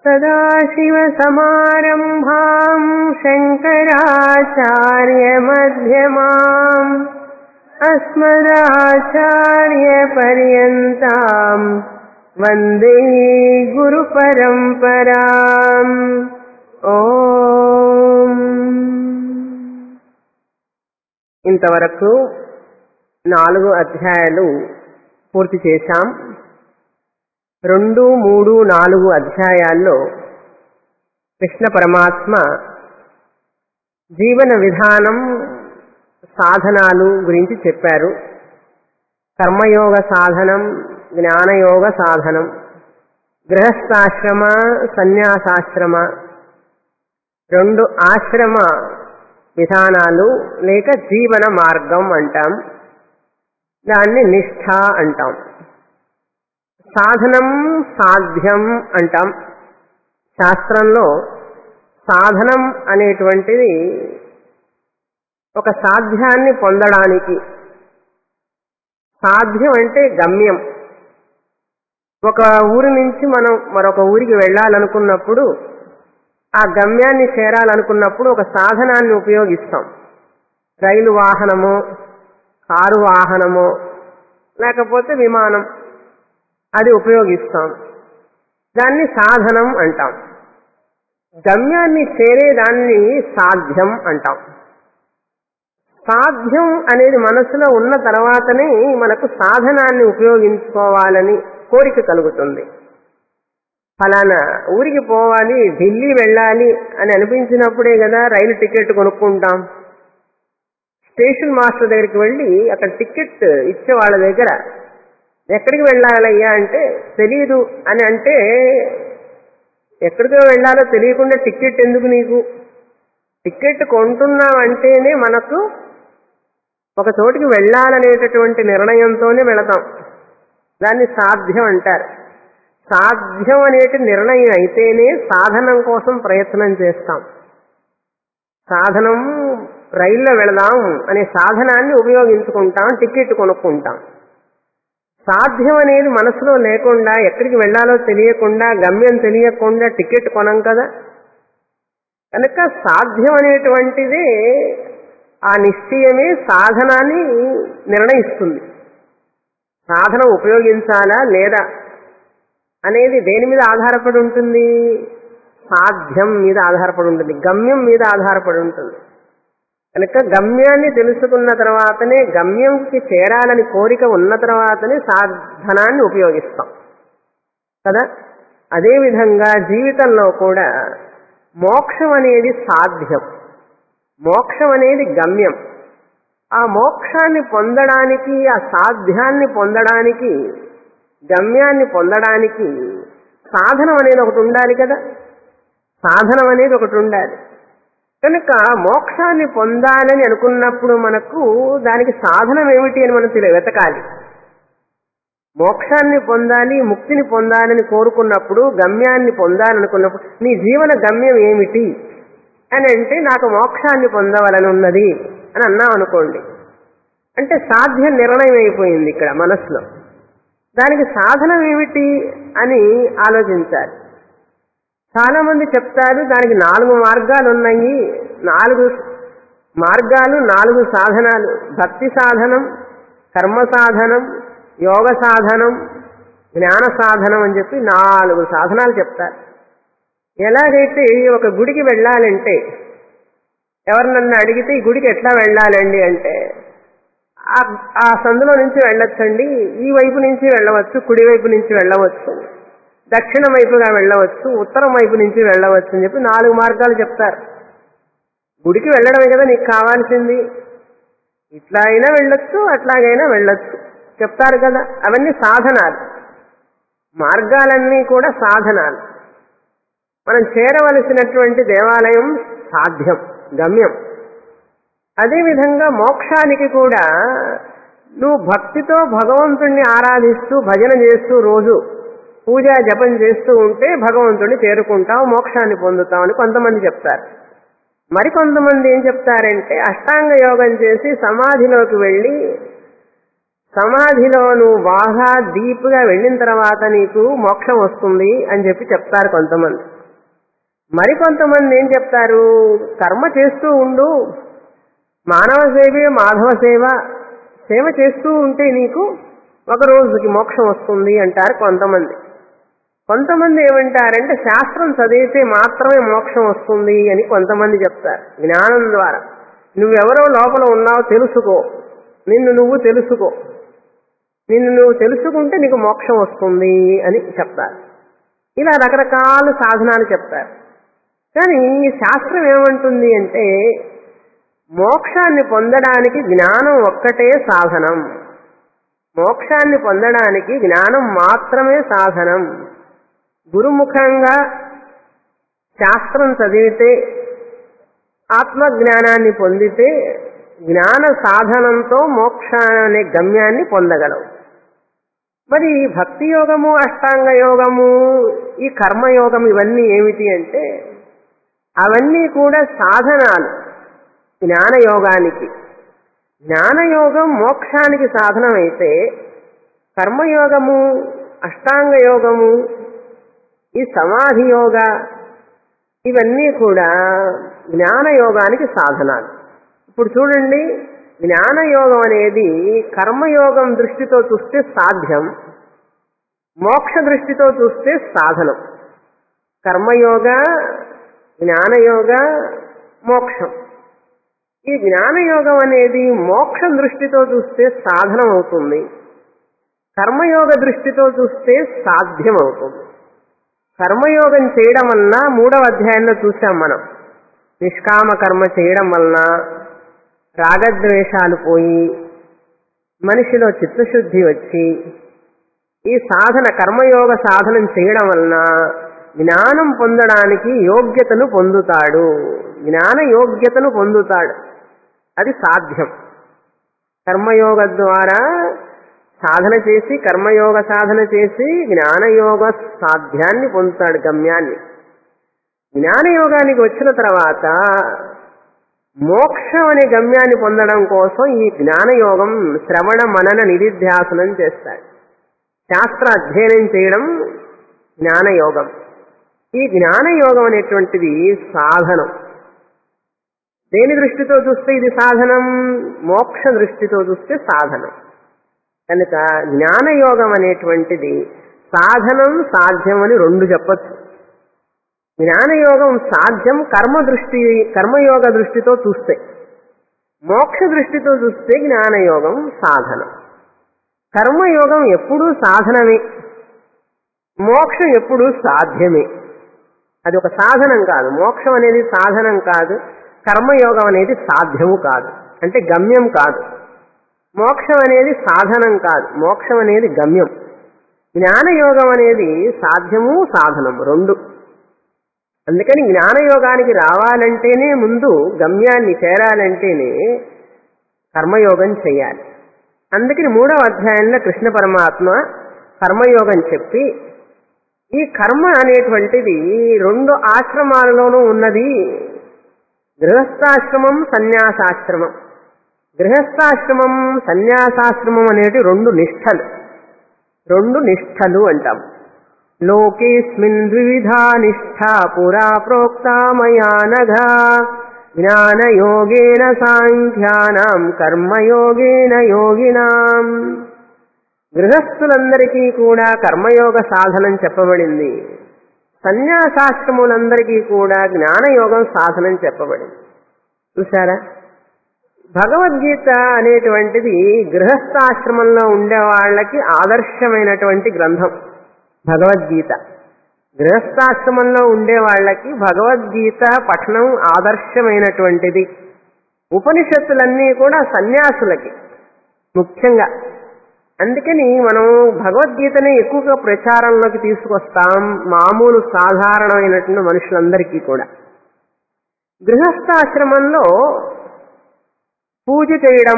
सदाशिवसमारम्भाम् शङ्कराचार्यमध्यमाम् अस्मदाचार्यपर्यन्ताम् वन्दे गुरुपरम्पराम् ఓం ఇంతవరకు నాలుగు అధ్యాయాలు పూర్తి చేశాం రెండు మూడు నాలుగు అధ్యాయాల్లో కృష్ణ పరమాత్మ జీవన విధానం సాధనాలు గురించి చెప్పారు కర్మయోగ సాధనం జ్ఞానయోగ సాధనం గృహస్థాశ్రమ సన్యాసాశ్రమ రెండు ఆశ్రమ విధానాలు లేక జీవన మార్గం అంటాం దాన్ని నిష్ఠ అంటాం సాధనం సాధ్యం అంటాం శాస్త్రంలో సాధనం అనేటువంటిది ఒక సాధ్యాన్ని పొందడానికి సాధ్యం అంటే గమ్యం ఒక ఊరి నుంచి మనం మరొక ఊరికి వెళ్ళాలనుకున్నప్పుడు ఆ గమ్యాన్ని చేరాలనుకున్నప్పుడు ఒక సాధనాన్ని ఉపయోగిస్తాం రైలు వాహనము కారు వాహనము లేకపోతే విమానం అది ఉపయోగిస్తాం దాన్ని సాధనం అంటాం గమ్యాన్ని చేరేదాన్ని సాధ్యం అంటాం సాధ్యం అనేది మనసులో ఉన్న తర్వాతనే మనకు సాధనాన్ని ఉపయోగించుకోవాలని కోరిక కలుగుతుంది ఫలానా ఊరికి పోవాలి ఢిల్లీ వెళ్ళాలి అని అనిపించినప్పుడే కదా రైలు టికెట్ కొనుక్కుంటాం స్టేషన్ మాస్టర్ దగ్గరికి వెళ్ళి అక్కడ టికెట్ ఇచ్చే వాళ్ళ దగ్గర ఎక్కడికి వెళ్ళాలయ్యా అంటే తెలియదు అని అంటే ఎక్కడికో వెళ్ళాలో తెలియకుండా టికెట్ ఎందుకు నీకు టికెట్ కొంటున్నాం అంటేనే మనకు ఒక చోటికి వెళ్ళాలనేటటువంటి నిర్ణయంతోనే వెళతాం దాన్ని సాధ్యం అంటారు సాధ్యం అనేటి నిర్ణయం అయితేనే సాధనం కోసం ప్రయత్నం చేస్తాం సాధనం రైల్లో వెళదాం అనే సాధనాన్ని ఉపయోగించుకుంటాం టికెట్ కొనుక్కుంటాం సాధ్యం అనేది మనసులో లేకుండా ఎక్కడికి వెళ్ళాలో తెలియకుండా గమ్యం తెలియకుండా టికెట్ కొనం కదా కనుక సాధ్యం అనేటువంటిదే ఆ నిశ్చయమే సాధనాన్ని నిర్ణయిస్తుంది సాధన ఉపయోగించాలా లేదా అనేది దేని మీద ఆధారపడి ఉంటుంది సాధ్యం మీద ఆధారపడి ఉంటుంది గమ్యం మీద ఆధారపడి ఉంటుంది కనుక గమ్యాన్ని తెలుసుకున్న తర్వాతనే గమ్యంకి చేరాలని కోరిక ఉన్న తర్వాతనే సాధనాన్ని ఉపయోగిస్తాం కదా అదేవిధంగా జీవితంలో కూడా మోక్షం అనేది సాధ్యం మోక్షం అనేది గమ్యం ఆ మోక్షాన్ని పొందడానికి ఆ సాధ్యాన్ని పొందడానికి గమ్యాన్ని పొందడానికి సాధనం అనేది ఒకటి ఉండాలి కదా సాధనం అనేది ఒకటి ఉండాలి కనుక మోక్షాన్ని పొందాలని అనుకున్నప్పుడు మనకు దానికి సాధనం ఏమిటి అని మనం తెలి వెతకాలి మోక్షాన్ని పొందాలి ముక్తిని పొందాలని కోరుకున్నప్పుడు గమ్యాన్ని పొందాలనుకున్నప్పుడు నీ జీవన గమ్యం ఏమిటి అని అంటే నాకు మోక్షాన్ని పొందవలని ఉన్నది అని అన్నాం అనుకోండి అంటే సాధ్య నిర్ణయం అయిపోయింది ఇక్కడ మనసులో దానికి సాధనం ఏమిటి అని ఆలోచించాలి చాలా మంది చెప్తారు దానికి నాలుగు మార్గాలు ఉన్నాయి నాలుగు మార్గాలు నాలుగు సాధనాలు భక్తి సాధనం కర్మ సాధనం యోగ సాధనం జ్ఞాన సాధనం అని చెప్పి నాలుగు సాధనాలు చెప్తారు ఎలాగైతే ఒక గుడికి వెళ్ళాలంటే ఎవరు నన్ను అడిగితే ఈ గుడికి ఎట్లా వెళ్ళాలండి అంటే ఆ సందులో నుంచి వెళ్ళొచ్చండి ఈ వైపు నుంచి వెళ్ళవచ్చు కుడి వైపు నుంచి వెళ్ళవచ్చు దక్షిణ వైపుగా వెళ్ళవచ్చు ఉత్తరం వైపు నుంచి వెళ్ళవచ్చు అని చెప్పి నాలుగు మార్గాలు చెప్తారు గుడికి వెళ్ళడమే కదా నీకు కావాల్సింది ఇట్లా అయినా వెళ్ళొచ్చు అట్లాగైనా వెళ్ళొచ్చు చెప్తారు కదా అవన్నీ సాధనాలు మార్గాలన్నీ కూడా సాధనాలు మనం చేరవలసినటువంటి దేవాలయం సాధ్యం గమ్యం అదేవిధంగా మోక్షానికి కూడా నువ్వు భక్తితో భగవంతుణ్ణి ఆరాధిస్తూ భజన చేస్తూ రోజు పూజ జపం చేస్తూ ఉంటే భగవంతుడిని చేరుకుంటావు మోక్షాన్ని పొందుతావు అని కొంతమంది చెప్తారు మరికొంతమంది ఏం చెప్తారంటే అష్టాంగ యోగం చేసి సమాధిలోకి వెళ్ళి సమాధిలో నువ్వు బాగా డీప్గా వెళ్ళిన తర్వాత నీకు మోక్షం వస్తుంది అని చెప్పి చెప్తారు కొంతమంది మరికొంతమంది ఏం చెప్తారు కర్మ చేస్తూ ఉండు మానవ సేవే మాధవ సేవ సేవ చేస్తూ ఉంటే నీకు ఒక రోజుకి మోక్షం వస్తుంది అంటారు కొంతమంది కొంతమంది ఏమంటారంటే శాస్త్రం చదివితే మాత్రమే మోక్షం వస్తుంది అని కొంతమంది చెప్తారు జ్ఞానం ద్వారా నువ్వెవరో లోపల ఉన్నావో తెలుసుకో నిన్ను నువ్వు తెలుసుకో నిన్ను నువ్వు తెలుసుకుంటే నీకు మోక్షం వస్తుంది అని చెప్తారు ఇలా రకరకాల సాధనాలు చెప్తారు కానీ ఈ శాస్త్రం ఏమంటుంది అంటే మోక్షాన్ని పొందడానికి జ్ఞానం ఒక్కటే సాధనం మోక్షాన్ని పొందడానికి జ్ఞానం మాత్రమే సాధనం గురుముఖంగా శాస్త్రం చదివితే ఆత్మజ్ఞానాన్ని పొందితే జ్ఞాన సాధనంతో మోక్ష అనే గమ్యాన్ని పొందగలవు మరి భక్తి యోగము అష్టాంగ యోగము ఈ కర్మయోగం ఇవన్నీ ఏమిటి అంటే అవన్నీ కూడా సాధనాలు జ్ఞానయోగానికి జ్ఞానయోగం మోక్షానికి సాధనమైతే కర్మయోగము అష్టాంగ యోగము ఈ సమాధి యోగ ఇవన్నీ కూడా జ్ఞానయోగానికి సాధనాలు ఇప్పుడు చూడండి జ్ఞానయోగం అనేది కర్మయోగం దృష్టితో చూస్తే సాధ్యం మోక్ష దృష్టితో చూస్తే సాధనం కర్మయోగ జ్ఞానయోగ మోక్షం ఈ జ్ఞానయోగం అనేది మోక్షం దృష్టితో చూస్తే సాధనం అవుతుంది కర్మయోగ దృష్టితో చూస్తే సాధ్యం అవుతుంది కర్మయోగం చేయడం వలన మూడవ అధ్యాయంలో చూసాం మనం నిష్కామ కర్మ చేయడం వలన రాగద్వేషాలు పోయి మనిషిలో చిత్తశుద్ధి వచ్చి ఈ సాధన కర్మయోగ సాధనం చేయడం వలన జ్ఞానం పొందడానికి యోగ్యతను పొందుతాడు జ్ఞాన యోగ్యతను పొందుతాడు అది సాధ్యం కర్మయోగ ద్వారా సాధన చేసి కర్మయోగ సాధన చేసి జ్ఞానయోగ సాధ్యాన్ని పొందుతాడు గమ్యాన్ని జ్ఞానయోగానికి వచ్చిన తర్వాత మోక్షం అనే గమ్యాన్ని పొందడం కోసం ఈ జ్ఞానయోగం శ్రవణ మనన నిధిధ్యాసనం చేస్తాడు శాస్త్ర అధ్యయనం చేయడం జ్ఞానయోగం ఈ జ్ఞానయోగం అనేటువంటిది సాధనం దేని దృష్టితో చూస్తే ఇది సాధనం మోక్ష దృష్టితో చూస్తే సాధనం కనుక జ్ఞానయోగం అనేటువంటిది సాధనం సాధ్యం అని రెండు చెప్పచ్చు జ్ఞానయోగం సాధ్యం కర్మ దృష్టి కర్మయోగ దృష్టితో చూస్తే మోక్ష దృష్టితో చూస్తే జ్ఞానయోగం సాధనం కర్మయోగం ఎప్పుడూ సాధనమే మోక్షం ఎప్పుడూ సాధ్యమే అది ఒక సాధనం కాదు మోక్షం అనేది సాధనం కాదు కర్మయోగం అనేది సాధ్యము కాదు అంటే గమ్యం కాదు మోక్షం అనేది సాధనం కాదు మోక్షం అనేది గమ్యం జ్ఞానయోగం అనేది సాధ్యము సాధనం రెండు అందుకని జ్ఞానయోగానికి రావాలంటేనే ముందు గమ్యాన్ని చేరాలంటేనే కర్మయోగం చేయాలి అందుకని మూడవ అధ్యాయంలో కృష్ణ పరమాత్మ కర్మయోగం చెప్పి ఈ కర్మ అనేటువంటిది రెండు ఆశ్రమాలలోనూ ఉన్నది గృహస్థాశ్రమం సన్యాసాశ్రమం గృహస్థాశ్రమం సన్యాసాశ్రమం అనేటి రెండు నిష్ఠలు రెండు నిష్ఠలు అంటాం లోకేస్మిన్ ద్విధా నిష్ఠా పురా ప్రోక్తా మయా నఘ జ్ఞానయోగేన సాంఖ్యానాం కర్మయోగేన యోగినాం గృహస్థులందరికీ కూడా కర్మయోగ సాధనం చెప్పబడింది సన్యాసాశ్రములందరికీ కూడా జ్ఞానయోగం సాధనం చెప్పబడింది చూసారా భగవద్గీత అనేటువంటిది గృహస్థాశ్రమంలో ఉండే వాళ్ళకి ఆదర్శమైనటువంటి గ్రంథం భగవద్గీత గృహస్థాశ్రమంలో ఉండే వాళ్ళకి భగవద్గీత పఠనం ఆదర్శమైనటువంటిది ఉపనిషత్తులన్నీ కూడా సన్యాసులకి ముఖ్యంగా అందుకని మనం భగవద్గీతని ఎక్కువగా ప్రచారంలోకి తీసుకొస్తాం మామూలు సాధారణమైనటువంటి మనుషులందరికీ కూడా గృహస్థాశ్రమంలో పూజ చేయడం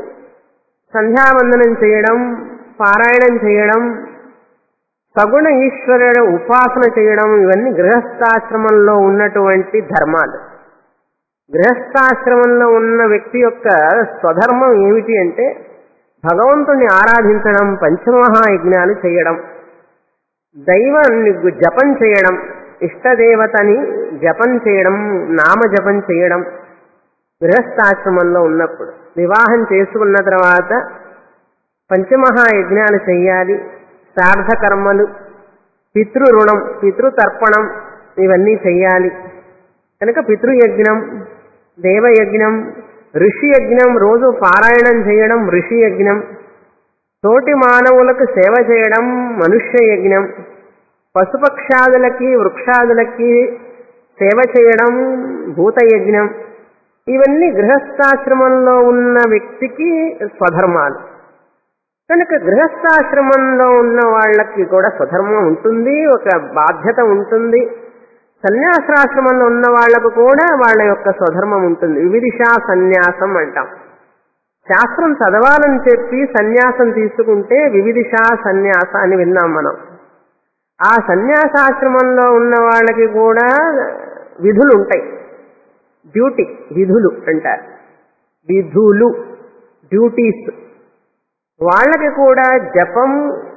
సంధ్యావందనం చేయడం పారాయణం చేయడం సగుణ ఈశ్వరుడు ఉపాసన చేయడం ఇవన్నీ గృహస్థాశ్రమంలో ఉన్నటువంటి ధర్మాలు గృహస్థాశ్రమంలో ఉన్న వ్యక్తి యొక్క స్వధర్మం ఏమిటి అంటే భగవంతుణ్ణి ఆరాధించడం పంచమహాయజ్ఞాలు చేయడం దైవాన్ని జపం చేయడం ఇష్టదేవతని జపం చేయడం నామ జపం చేయడం గృహస్థాశ్రమంలో ఉన్నప్పుడు వివాహం చేసుకున్న తర్వాత పంచమహాయజ్ఞాలు చెయ్యాలి శ్రాద్ధ కర్మలు పితృ రుణం పితృతర్పణం ఇవన్నీ చెయ్యాలి కనుక పితృయజ్ఞం దేవయజ్ఞం ఋషి యజ్ఞం రోజు పారాయణం చేయడం ఋషి యజ్ఞం తోటి మానవులకు సేవ చేయడం మనుష్య యజ్ఞం పశుపక్షాదులకి వృక్షాదులకి సేవ చేయడం భూతయజ్ఞం ఇవన్నీ గృహస్థాశ్రమంలో ఉన్న వ్యక్తికి స్వధర్మాలు కనుక గృహస్థాశ్రమంలో ఉన్న వాళ్ళకి కూడా స్వధర్మం ఉంటుంది ఒక బాధ్యత ఉంటుంది సన్యాసాశ్రమంలో ఉన్న వాళ్లకు కూడా వాళ్ళ యొక్క స్వధర్మం ఉంటుంది వివిధిషా సన్యాసం అంటాం శాస్త్రం చదవాలని చెప్పి సన్యాసం తీసుకుంటే వివిధిషా సన్యాస అని విన్నాం మనం ఆ సన్యాసాశ్రమంలో ఉన్న వాళ్ళకి కూడా విధులు ఉంటాయి డ్యూటీ విధులు అంటారు విధులు డ్యూటీస్ వాళ్ళకి కూడా జపం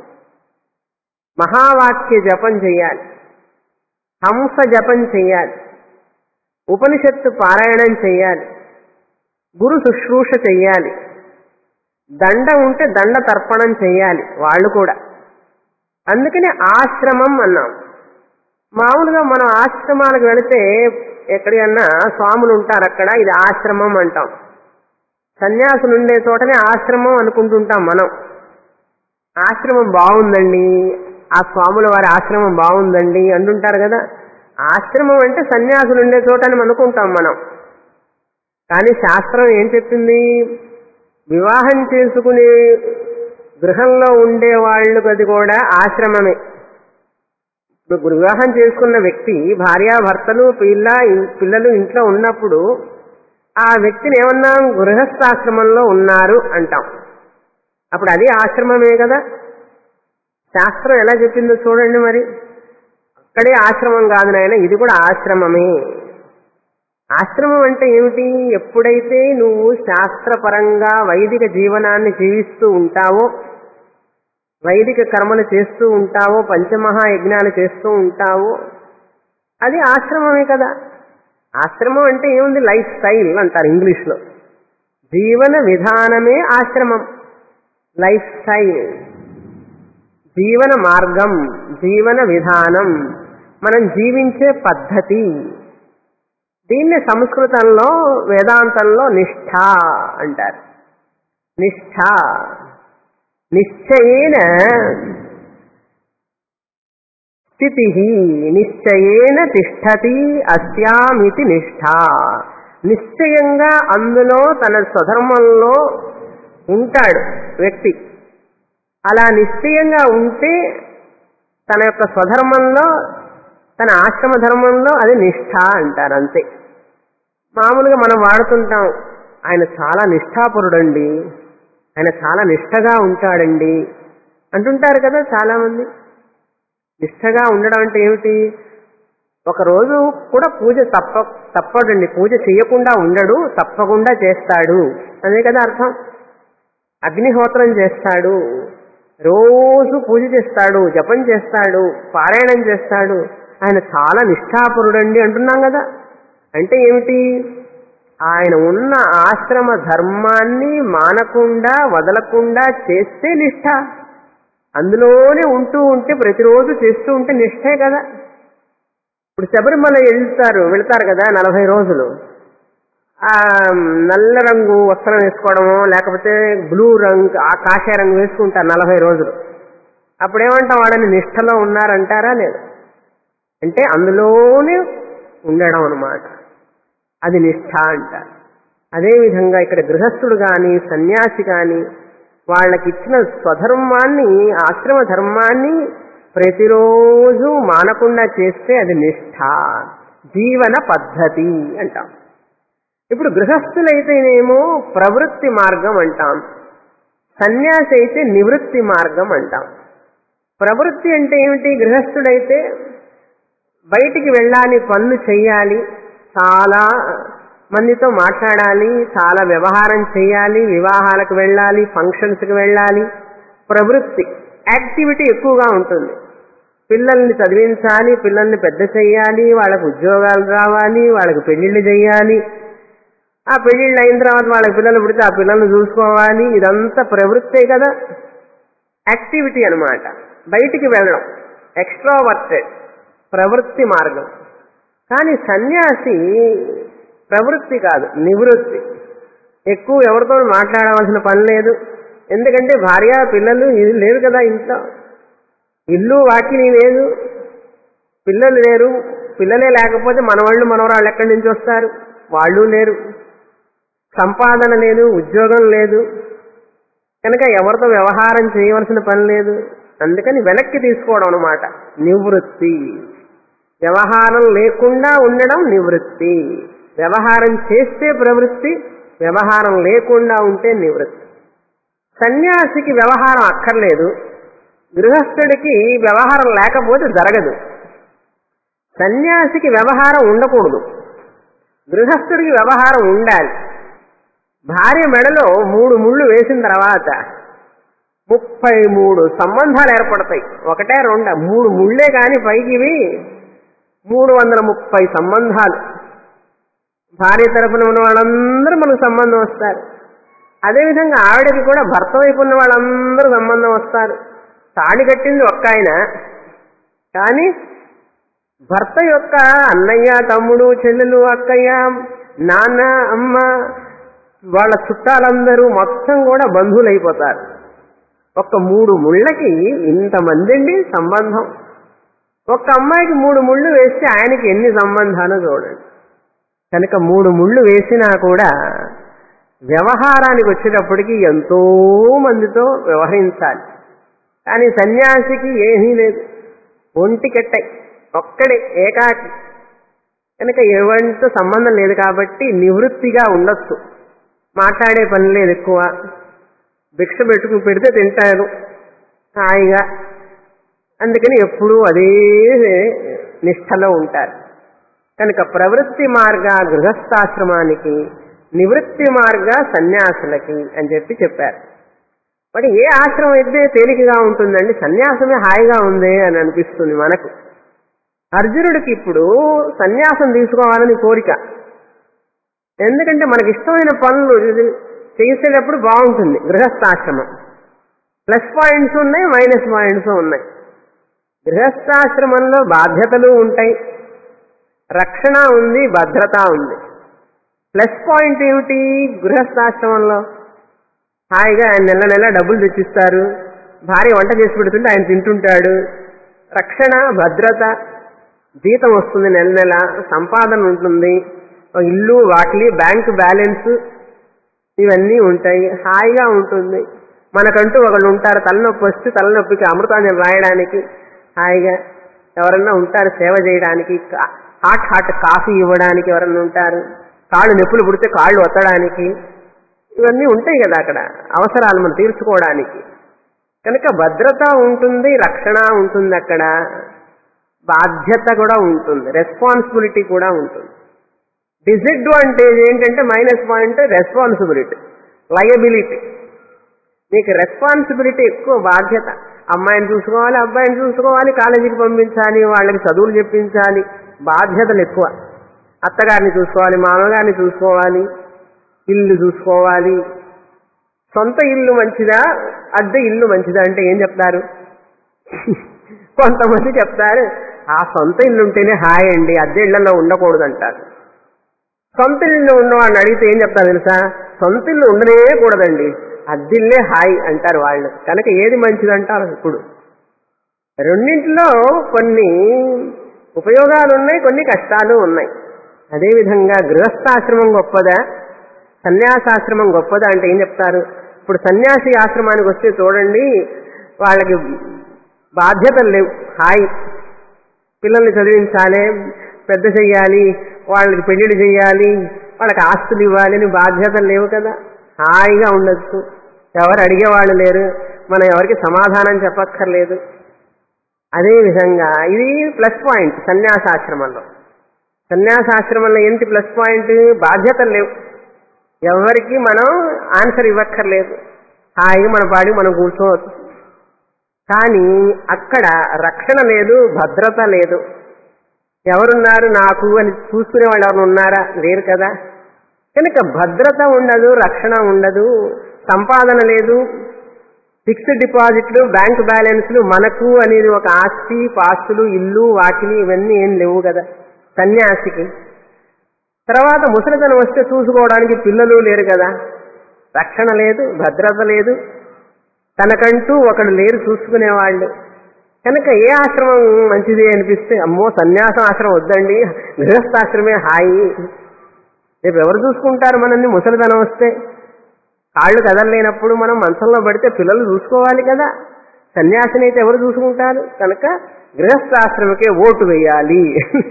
మహావాక్య జపం చేయాలి హంస జపం చేయాలి ఉపనిషత్తు పారాయణం చేయాలి గురు శుశ్రూష చెయ్యాలి దండ ఉంటే దండ తర్పణం చెయ్యాలి వాళ్ళు కూడా అందుకని ఆశ్రమం అన్నాం మామూలుగా మనం ఆశ్రమాలకు వెళితే ఎక్కడికన్నా స్వాములు ఉంటారు అక్కడ ఇది ఆశ్రమం అంటాం సన్యాసులు ఉండే చోటనే ఆశ్రమం అనుకుంటుంటాం మనం ఆశ్రమం బాగుందండి ఆ స్వాముల వారి ఆశ్రమం బాగుందండి అంటుంటారు కదా ఆశ్రమం అంటే సన్యాసులు ఉండే చోట అని అనుకుంటాం మనం కానీ శాస్త్రం ఏం చెప్పింది వివాహం చేసుకునే గృహంలో ఉండే వాళ్ళకి అది కూడా ఆశ్రమమే ఇప్పుడు వివాహం చేసుకున్న వ్యక్తి భార్యాభర్తలు పిల్ల పిల్లలు ఇంట్లో ఉన్నప్పుడు ఆ వ్యక్తిని ఏమన్నాం గృహస్థాశ్రమంలో ఉన్నారు అంటాం అప్పుడు అది ఆశ్రమమే కదా శాస్త్రం ఎలా చెప్పిందో చూడండి మరి అక్కడే ఆశ్రమం కాదు నాయన ఇది కూడా ఆశ్రమమే ఆశ్రమం అంటే ఏమిటి ఎప్పుడైతే నువ్వు శాస్త్రపరంగా వైదిక జీవనాన్ని జీవిస్తూ ఉంటావో వైదిక కర్మలు చేస్తూ ఉంటావో పంచమహాయజ్ఞాలు చేస్తూ ఉంటావో అది ఆశ్రమమే కదా ఆశ్రమం అంటే ఏముంది లైఫ్ స్టైల్ అంటారు ఇంగ్లీష్లో జీవన విధానమే ఆశ్రమం లైఫ్ స్టైల్ జీవన మార్గం జీవన విధానం మనం జీవించే పద్ధతి దీన్ని సంస్కృతంలో వేదాంతంలో నిష్ఠ అంటారు నిష్ఠ నిశ్చయేన స్థితి నిశ్చయేన తిష్టతి అస్యామితి నిష్ఠ నిశ్చయంగా అందులో తన స్వధర్మంలో ఉంటాడు వ్యక్తి అలా నిశ్చయంగా ఉంటే తన యొక్క స్వధర్మంలో తన ఆశ్రమ ధర్మంలో అది నిష్ఠ అంటారు అంతే మామూలుగా మనం వాడుతుంటాం ఆయన చాలా నిష్ఠాపరుడండి ఆయన చాలా నిష్ఠగా ఉంటాడండి అంటుంటారు కదా చాలా మంది నిష్ఠగా ఉండడం అంటే ఏమిటి ఒకరోజు కూడా పూజ తప్ప తప్పడండి పూజ చేయకుండా ఉండడు తప్పకుండా చేస్తాడు అదే కదా అర్థం అగ్నిహోత్రం చేస్తాడు రోజు పూజ చేస్తాడు జపం చేస్తాడు పారాయణం చేస్తాడు ఆయన చాలా నిష్ఠాపరుడండి అంటున్నాం కదా అంటే ఏమిటి ఆయన ఉన్న ఆశ్రమ ధర్మాన్ని మానకుండా వదలకుండా చేస్తే నిష్ఠ అందులోనే ఉంటూ ఉంటే ప్రతిరోజు చేస్తూ ఉంటే నిష్ఠే కదా ఇప్పుడు శబరిమల వెళ్తారు వెళ్తారు కదా నలభై రోజులు ఆ నల్ల రంగు వస్త్రం వేసుకోవడమో లేకపోతే బ్లూ రంగు ఆ కాషాయ రంగు వేసుకుంటారు నలభై రోజులు అప్పుడేమంటాం వాడని నిష్ఠలో ఉన్నారంటారా లేదు అంటే అందులోనే ఉండడం అనమాట అది నిష్ఠ అంటారు అదేవిధంగా ఇక్కడ గృహస్థుడు కానీ సన్యాసి కానీ వాళ్ళకిచ్చిన స్వధర్మాన్ని ఆశ్రమ ధర్మాన్ని ప్రతిరోజు మానకుండా చేస్తే అది నిష్ఠ జీవన పద్ధతి అంటాం ఇప్పుడు గృహస్థులైతేనేమో ప్రవృత్తి మార్గం అంటాం సన్యాసి అయితే నివృత్తి మార్గం అంటాం ప్రవృత్తి అంటే ఏమిటి గృహస్థుడైతే బయటికి వెళ్ళాలి పనులు చెయ్యాలి చాలా మందితో మాట్లాడాలి చాలా వ్యవహారం చేయాలి వివాహాలకు వెళ్ళాలి ఫంక్షన్స్కి వెళ్ళాలి ప్రవృత్తి యాక్టివిటీ ఎక్కువగా ఉంటుంది పిల్లల్ని చదివించాలి పిల్లల్ని పెద్ద చెయ్యాలి వాళ్ళకి ఉద్యోగాలు రావాలి వాళ్ళకి పెళ్లిళ్ళు చేయాలి ఆ పెళ్లిళ్ళు అయిన తర్వాత వాళ్ళకి పిల్లలు పుడితే ఆ పిల్లల్ని చూసుకోవాలి ఇదంతా ప్రవృత్తే కదా యాక్టివిటీ అన్నమాట బయటికి వెళ్ళడం ఎక్స్ట్రావర్టెడ్ ప్రవృత్తి మార్గం కానీ సన్యాసి ప్రవృత్తి కాదు నివృత్తి ఎక్కువ ఎవరితో మాట్లాడవలసిన పని లేదు ఎందుకంటే భార్య పిల్లలు ఇది లేరు కదా ఇంట్లో ఇల్లు వాకిలి లేదు పిల్లలు లేరు పిల్లలే లేకపోతే మనవాళ్ళు మనవరాళ్ళు ఎక్కడి నుంచి వస్తారు వాళ్ళు లేరు సంపాదన లేదు ఉద్యోగం లేదు కనుక ఎవరితో వ్యవహారం చేయవలసిన పని లేదు అందుకని వెనక్కి తీసుకోవడం అనమాట నివృత్తి వ్యవహారం లేకుండా ఉండడం నివృత్తి వ్యవహారం చేస్తే ప్రవృత్తి వ్యవహారం లేకుండా ఉంటే నివృత్తి సన్యాసికి వ్యవహారం అక్కర్లేదు గృహస్థుడికి వ్యవహారం లేకపోతే జరగదు సన్యాసికి వ్యవహారం ఉండకూడదు గృహస్థుడికి వ్యవహారం ఉండాలి భార్య మెడలో మూడు ముళ్ళు వేసిన తర్వాత ముప్పై మూడు సంబంధాలు ఏర్పడతాయి ఒకటే రెండ మూడు ముళ్ళే కాని పైకి ఇవి మూడు వందల ముప్పై సంబంధాలు భార్య తరపున ఉన్న వాళ్ళందరూ మనకు సంబంధం వస్తారు అదేవిధంగా ఆవిడకి కూడా భర్త వైపు ఉన్న వాళ్ళందరూ సంబంధం వస్తారు తాళి కట్టింది ఒక్క ఆయన కానీ భర్త యొక్క అన్నయ్య తమ్ముడు చెల్లెలు అక్కయ్య నాన్న అమ్మ వాళ్ళ చుట్టాలందరూ మొత్తం కూడా బంధువులైపోతారు ఒక్క మూడు ముళ్ళకి ఇంతమంది అండి సంబంధం ఒక్క అమ్మాయికి మూడు ముళ్ళు వేస్తే ఆయనకి ఎన్ని సంబంధాలు చూడండి కనుక మూడు ముళ్ళు వేసినా కూడా వ్యవహారానికి వచ్చేటప్పటికి ఎంతో మందితో వ్యవహరించాలి కానీ సన్యాసికి ఏమీ లేదు ఒంటికెట్టాయి ఒక్కడే ఏకాకి కనుక ఎవరితో సంబంధం లేదు కాబట్టి నివృత్తిగా ఉండొచ్చు మాట్లాడే పని లేదు ఎక్కువ భిక్ష పెట్టుకుని పెడితే తింటారు హాయిగా అందుకని ఎప్పుడూ అదే నిష్ఠలో ఉంటారు కనుక ప్రవృత్తి మార్గ గృహస్థాశ్రమానికి నివృత్తి మార్గ సన్యాసులకి అని చెప్పి చెప్పారు మరి ఏ ఆశ్రమం అయితే తేలికగా ఉంటుందండి సన్యాసమే హాయిగా ఉంది అని అనిపిస్తుంది మనకు అర్జునుడికి ఇప్పుడు సన్యాసం తీసుకోవాలని కోరిక ఎందుకంటే మనకి ఇష్టమైన పనులు చేసేటప్పుడు బాగుంటుంది గృహస్థాశ్రమం ప్లస్ పాయింట్స్ ఉన్నాయి మైనస్ పాయింట్స్ ఉన్నాయి గృహస్థాశ్రమంలో బాధ్యతలు ఉంటాయి రక్షణ ఉంది భద్రత ఉంది ప్లస్ పాయింట్ ఏమిటి గృహస్థాశ్రమంలో హాయిగా ఆయన నెల నెల డబ్బులు తెచ్చిస్తారు భార్య వంట చేసి పెడుతుంటే ఆయన తింటుంటాడు రక్షణ భద్రత జీతం వస్తుంది నెల నెల సంపాదన ఉంటుంది ఒక ఇల్లు వాకిలి బ్యాంక్ బ్యాలెన్స్ ఇవన్నీ ఉంటాయి హాయిగా ఉంటుంది మనకంటూ ఒకళ్ళు ఉంటారు తలనొప్పి వస్తే తలనొప్పికి అమృతాంజనం రాయడానికి హాయిగా ఎవరన్నా ఉంటారు సేవ చేయడానికి కా- హాట్ హాట్ కాఫీ ఇవ్వడానికి ఎవరన్నా ఉంటారు కాళ్ళు నొప్పులు పుడితే కాళ్ళు ఒత్తడానికి ఇవన్నీ ఉంటాయి కదా అక్కడ అవసరాలు మనం తీర్చుకోవడానికి కనుక భద్రత ఉంటుంది రక్షణ ఉంటుంది అక్కడ బాధ్యత కూడా ఉంటుంది రెస్పాన్సిబిలిటీ కూడా ఉంటుంది డిసడ్వాంటేజ్ ఏంటంటే మైనస్ పాయింట్ రెస్పాన్సిబిలిటీ లయబిలిటీ మీకు రెస్పాన్సిబిలిటీ ఎక్కువ బాధ్యత అమ్మాయిని చూసుకోవాలి అబ్బాయిని చూసుకోవాలి కాలేజీకి పంపించాలి వాళ్ళకి చదువులు చెప్పించాలి బాధ్యతలు ఎక్కువ అత్తగారిని చూసుకోవాలి మామగారిని చూసుకోవాలి ఇల్లు చూసుకోవాలి సొంత ఇల్లు మంచిదా అద్దె ఇల్లు మంచిదా అంటే ఏం చెప్తారు కొంతమంది చెప్తారు ఆ సొంత ఇల్లు ఉంటేనే హాయ్ అండి అద్దె ఇళ్లలో ఉండకూడదు అంటారు సొంత ఇల్లు ఉన్నవాడిని అడిగితే ఏం చెప్తారు తెలుసా సొంత ఇల్లు ఉండనే కూడదండి అద్దిల్లే హాయ్ అంటారు వాళ్ళు కనుక ఏది మంచిది అంటారు ఇప్పుడు రెండింటిలో కొన్ని ఉపయోగాలు ఉన్నాయి కొన్ని కష్టాలు ఉన్నాయి అదేవిధంగా గృహస్థాశ్రమం గొప్పదా సన్యాసాశ్రమం గొప్పదా అంటే ఏం చెప్తారు ఇప్పుడు సన్యాసి ఆశ్రమానికి వస్తే చూడండి వాళ్ళకి బాధ్యతలు లేవు హాయి పిల్లల్ని చదివించాలి పెద్ద చెయ్యాలి వాళ్ళకి పెళ్లిళ్ళు చేయాలి వాళ్ళకి ఆస్తులు ఇవ్వాలి అని బాధ్యతలు లేవు కదా హాయిగా ఉండొచ్చు ఎవరు అడిగేవాళ్ళు లేరు మనం ఎవరికి సమాధానం చెప్పక్కర్లేదు అదే విధంగా ఇది ప్లస్ పాయింట్ సన్యాసాశ్రమంలో సన్యాసాశ్రమంలో ఏంటి ప్లస్ పాయింట్ బాధ్యతలు లేవు ఎవరికి మనం ఆన్సర్ ఇవ్వక్కర్లేదు హాయిగా మన పాడి మనం కూర్చోవచ్చు కానీ అక్కడ రక్షణ లేదు భద్రత లేదు ఎవరున్నారు నాకు అని చూసుకునే వాళ్ళు ఎవరు ఉన్నారా లేరు కదా కనుక భద్రత ఉండదు రక్షణ ఉండదు సంపాదన లేదు ఫిక్స్డ్ డిపాజిట్లు బ్యాంక్ బ్యాలెన్స్లు మనకు అనేది ఒక ఆస్తి పాస్తులు ఇల్లు వాకిలి ఇవన్నీ ఏం లేవు కదా సన్యాసికి తర్వాత ముసలితనం వస్తే చూసుకోవడానికి పిల్లలు లేరు కదా రక్షణ లేదు భద్రత లేదు తనకంటూ ఒకడు లేరు చూసుకునేవాళ్ళు కనుక ఏ ఆశ్రమం మంచిది అనిపిస్తే అమ్మో సన్యాసం ఆశ్రమం వద్దండి గృహస్థాశ్రమే హాయి రేపు ఎవరు చూసుకుంటారు మనల్ని ముసలితనం వస్తే కాళ్ళు కదలలేనప్పుడు మనం మంచంలో పడితే పిల్లలు చూసుకోవాలి కదా సన్యాసిని అయితే ఎవరు చూసుకుంటారు కనుక గృహస్థాశ్రమకే ఓటు వేయాలి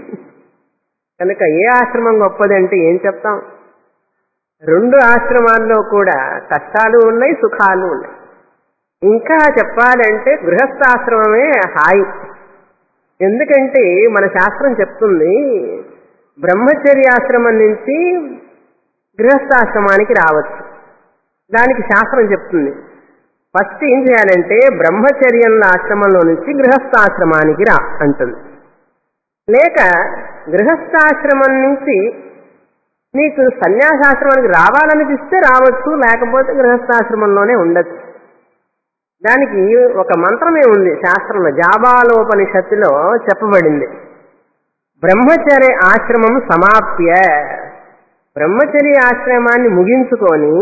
కనుక ఏ ఆశ్రమం గొప్పది అంటే ఏం చెప్తాం రెండు ఆశ్రమాల్లో కూడా కష్టాలు ఉన్నాయి సుఖాలు ఉన్నాయి ఇంకా చెప్పాలంటే గృహస్థాశ్రమమే హాయి ఎందుకంటే మన శాస్త్రం చెప్తుంది బ్రహ్మచర్యాశ్రమం నుంచి గృహస్థాశ్రమానికి రావచ్చు దానికి శాస్త్రం చెప్తుంది ఫస్ట్ ఏం చేయాలంటే బ్రహ్మచర్యంలో ఆశ్రమంలో నుంచి గృహస్థాశ్రమానికి రా అంటుంది లేక గృహస్థాశ్రమం నుంచి నీకు సన్యాసాశ్రమానికి రావాలనిపిస్తే రావచ్చు లేకపోతే గృహస్థాశ్రమంలోనే ఉండొచ్చు దానికి ఒక మంత్రమే ఉంది శాస్త్రంలో జాబాలోపనిషత్తులో చెప్పబడింది బ్రహ్మచర్య ఆశ్రమం సమాప్య బ్రహ్మచర్య ఆశ్రమాన్ని ముగించుకొని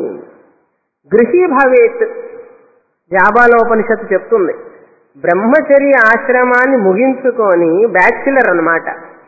గృహీ భవేత్ జాబాలోపనిషత్తు చెప్తుంది బ్రహ్మచర్య ఆశ్రమాన్ని ముగించుకొని బ్యాచిలర్ అన్నమాట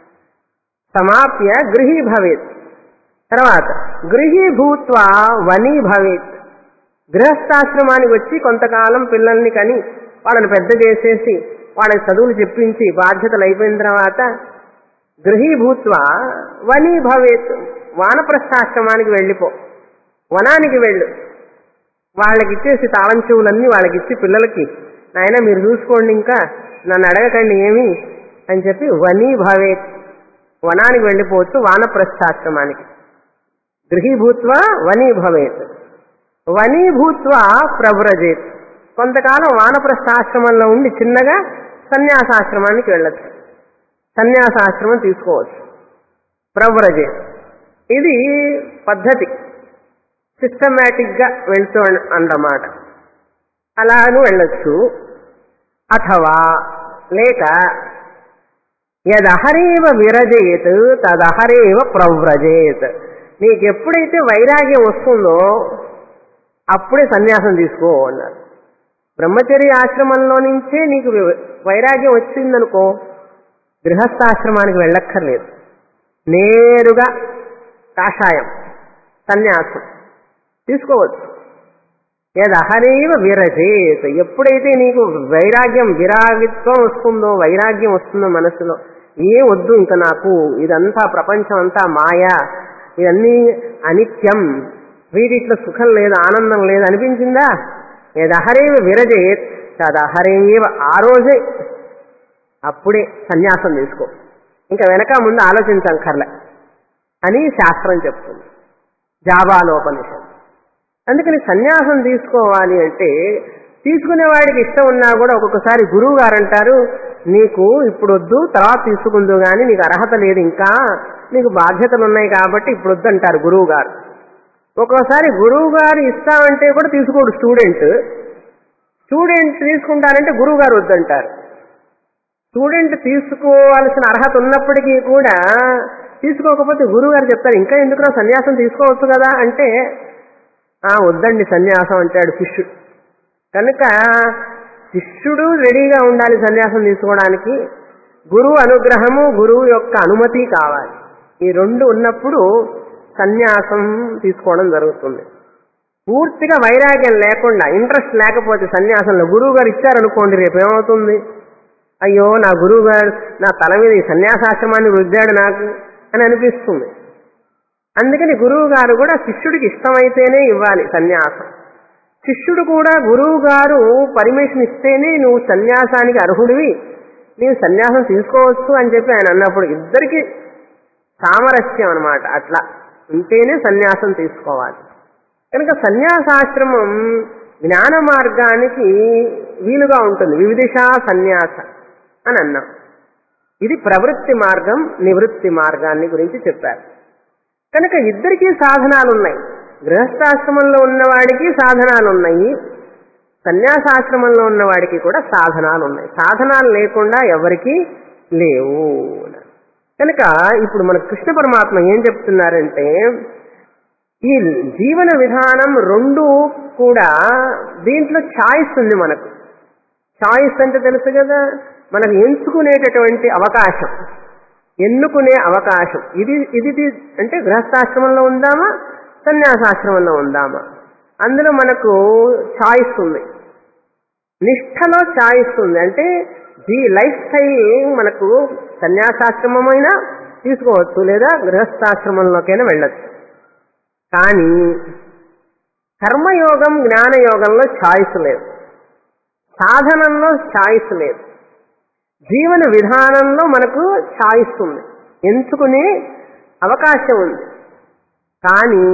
సమాప్య గృహీ భవేత్ తర్వాత గృహీ భూత్వా వనీ భవేత్ గృహస్థాశ్రమానికి వచ్చి కొంతకాలం పిల్లల్ని కని వాళ్ళని పెద్ద చేసేసి వాళ్ళకి చదువులు చెప్పించి బాధ్యతలు అయిపోయిన తర్వాత గృహీభూత్వ వనీ భవేత్ వానప్రస్థాశ్రమానికి వెళ్ళిపో వనానికి వెళ్ళు వాళ్ళకి ఇచ్చేసి తాళం చెవులన్నీ వాళ్ళకి ఇచ్చి పిల్లలకి నాయన మీరు చూసుకోండి ఇంకా నన్ను అడగకండి ఏమి అని చెప్పి వనీ భవేత్ వనానికి వెళ్ళిపోవచ్చు వానప్రస్థాశ్రమానికి గృహీభూత్వ వనీ భవేత్ వనీభూత్వ ప్రవ్రజేత్ కొంతకాలం వానప్రస్థాశ్రమంలో ఉండి చిన్నగా సన్యాసాశ్రమానికి వెళ్ళచ్చు సన్యాసాశ్రమం తీసుకోవచ్చు ప్రవ్రజేత్ ఇది పద్ధతి సిస్టమేటిక్ గా వెళ్తూ అన్నమాట అలాను వెళ్ళొచ్చు అథవా లేక యదహరేవ విరజేత్ తదహరేవ ప్రవ్రజేత్ నీకు ఎప్పుడైతే వైరాగ్యం వస్తుందో అప్పుడే సన్యాసం తీసుకో అన్నారు బ్రహ్మచర్య ఆశ్రమంలో నుంచే నీకు వైరాగ్యం వచ్చిందనుకో గృహస్థాశ్రమానికి వెళ్ళక్కర్లేదు నేరుగా కాషాయం సన్యాసం తీసుకోవచ్చు యదహరేవ విరజేత్ ఎప్పుడైతే నీకు వైరాగ్యం విరాగిత్వం వస్తుందో వైరాగ్యం వస్తుందో మనసులో ఏ వద్దు ఇంకా నాకు ఇదంతా ప్రపంచం అంతా మాయా ఇవన్నీ అనిత్యం వీటిట్లో సుఖం లేదు ఆనందం లేదు అనిపించిందా యదహరేవ విరజేత్ తదహరేవ ఆ రోజే అప్పుడే సన్యాసం తీసుకో ఇంకా వెనక ముందు ఆలోచించంకర్లే అని శాస్త్రం చెప్తుంది జాబాలోపనిషత్ అందుకని సన్యాసం తీసుకోవాలి అంటే తీసుకునేవాడికి ఇష్టం ఉన్నా కూడా ఒక్కొక్కసారి గురువు గారు అంటారు నీకు ఇప్పుడు వద్దు తర్వాత తీసుకుందు కానీ నీకు అర్హత లేదు ఇంకా నీకు బాధ్యతలు ఉన్నాయి కాబట్టి ఇప్పుడు వద్దు అంటారు గురువు గారు ఒక్కోసారి గురువు గారు ఇస్తామంటే కూడా తీసుకోడు స్టూడెంట్ స్టూడెంట్ తీసుకుంటారంటే గురువు గారు వద్దంటారు స్టూడెంట్ తీసుకోవాల్సిన అర్హత ఉన్నప్పటికీ కూడా తీసుకోకపోతే గురువు గారు చెప్తారు ఇంకా ఎందుకు సన్యాసం తీసుకోవచ్చు కదా అంటే ఆ వద్దండి సన్యాసం అంటాడు శిష్యుడు కనుక శిష్యుడు రెడీగా ఉండాలి సన్యాసం తీసుకోవడానికి గురువు అనుగ్రహము గురువు యొక్క అనుమతి కావాలి ఈ రెండు ఉన్నప్పుడు సన్యాసం తీసుకోవడం జరుగుతుంది పూర్తిగా వైరాగ్యం లేకుండా ఇంట్రెస్ట్ లేకపోతే సన్యాసంలో గురువు గారు ఇచ్చారనుకోండి రేపు ఏమవుతుంది అయ్యో నా గురువు గారు నా తల మీద ఈ సన్యాసాశ్రమాన్ని రుద్దాడు నాకు అని అనిపిస్తుంది అందుకని గురువు గారు కూడా శిష్యుడికి ఇష్టమైతేనే ఇవ్వాలి సన్యాసం శిష్యుడు కూడా గురువు గారు పర్మిషన్ ఇస్తేనే నువ్వు సన్యాసానికి అర్హుడివి నీవు సన్యాసం తీసుకోవచ్చు అని చెప్పి ఆయన అన్నప్పుడు ఇద్దరికి సామరస్యం అనమాట అట్లా ఉంటేనే సన్యాసం తీసుకోవాలి కనుక సన్యాసాశ్రమం జ్ఞాన మార్గానికి వీలుగా ఉంటుంది వివిధిష సన్యాస అని అన్నాం ఇది ప్రవృత్తి మార్గం నివృత్తి మార్గాన్ని గురించి చెప్పారు కనుక ఇద్దరికీ సాధనాలు ఉన్నాయి గృహస్థాశ్రమంలో ఉన్నవాడికి సాధనాలు ఉన్నాయి సన్యాసాశ్రమంలో ఉన్నవాడికి కూడా సాధనాలు ఉన్నాయి సాధనాలు లేకుండా ఎవరికీ లేవు కనుక ఇప్పుడు మన కృష్ణ పరమాత్మ ఏం చెప్తున్నారంటే ఈ జీవన విధానం రెండు కూడా దీంట్లో ఛాయిస్ ఉంది మనకు ఛాయిస్ అంటే తెలుసు కదా మనకు ఎంచుకునేటటువంటి అవకాశం ఎన్నుకునే అవకాశం ఇది ఇది తీ- అంటే గృహస్థాశ్రమంలో ఉందామా సన్యాసాశ్రమంలో ఉందామా అందులో మనకు ఛాయిస్ ఉంది నిష్ఠలో ఛాయిస్ ఉంది అంటే జీ లైఫ్ స్టైల్ మనకు సన్యాసాశ్రమమైనా తీసుకోవచ్చు లేదా గృహస్థాశ్రమంలోకైనా వెళ్ళొచ్చు కానీ కర్మయోగం జ్ఞానయోగంలో ఛాయిస్ లేదు సాధనంలో ఛాయిస్ లేదు జీవన విధానంలో మనకు ఛాయిస్ ఉంది ఎంచుకునే అవకాశం ఉంది కానీ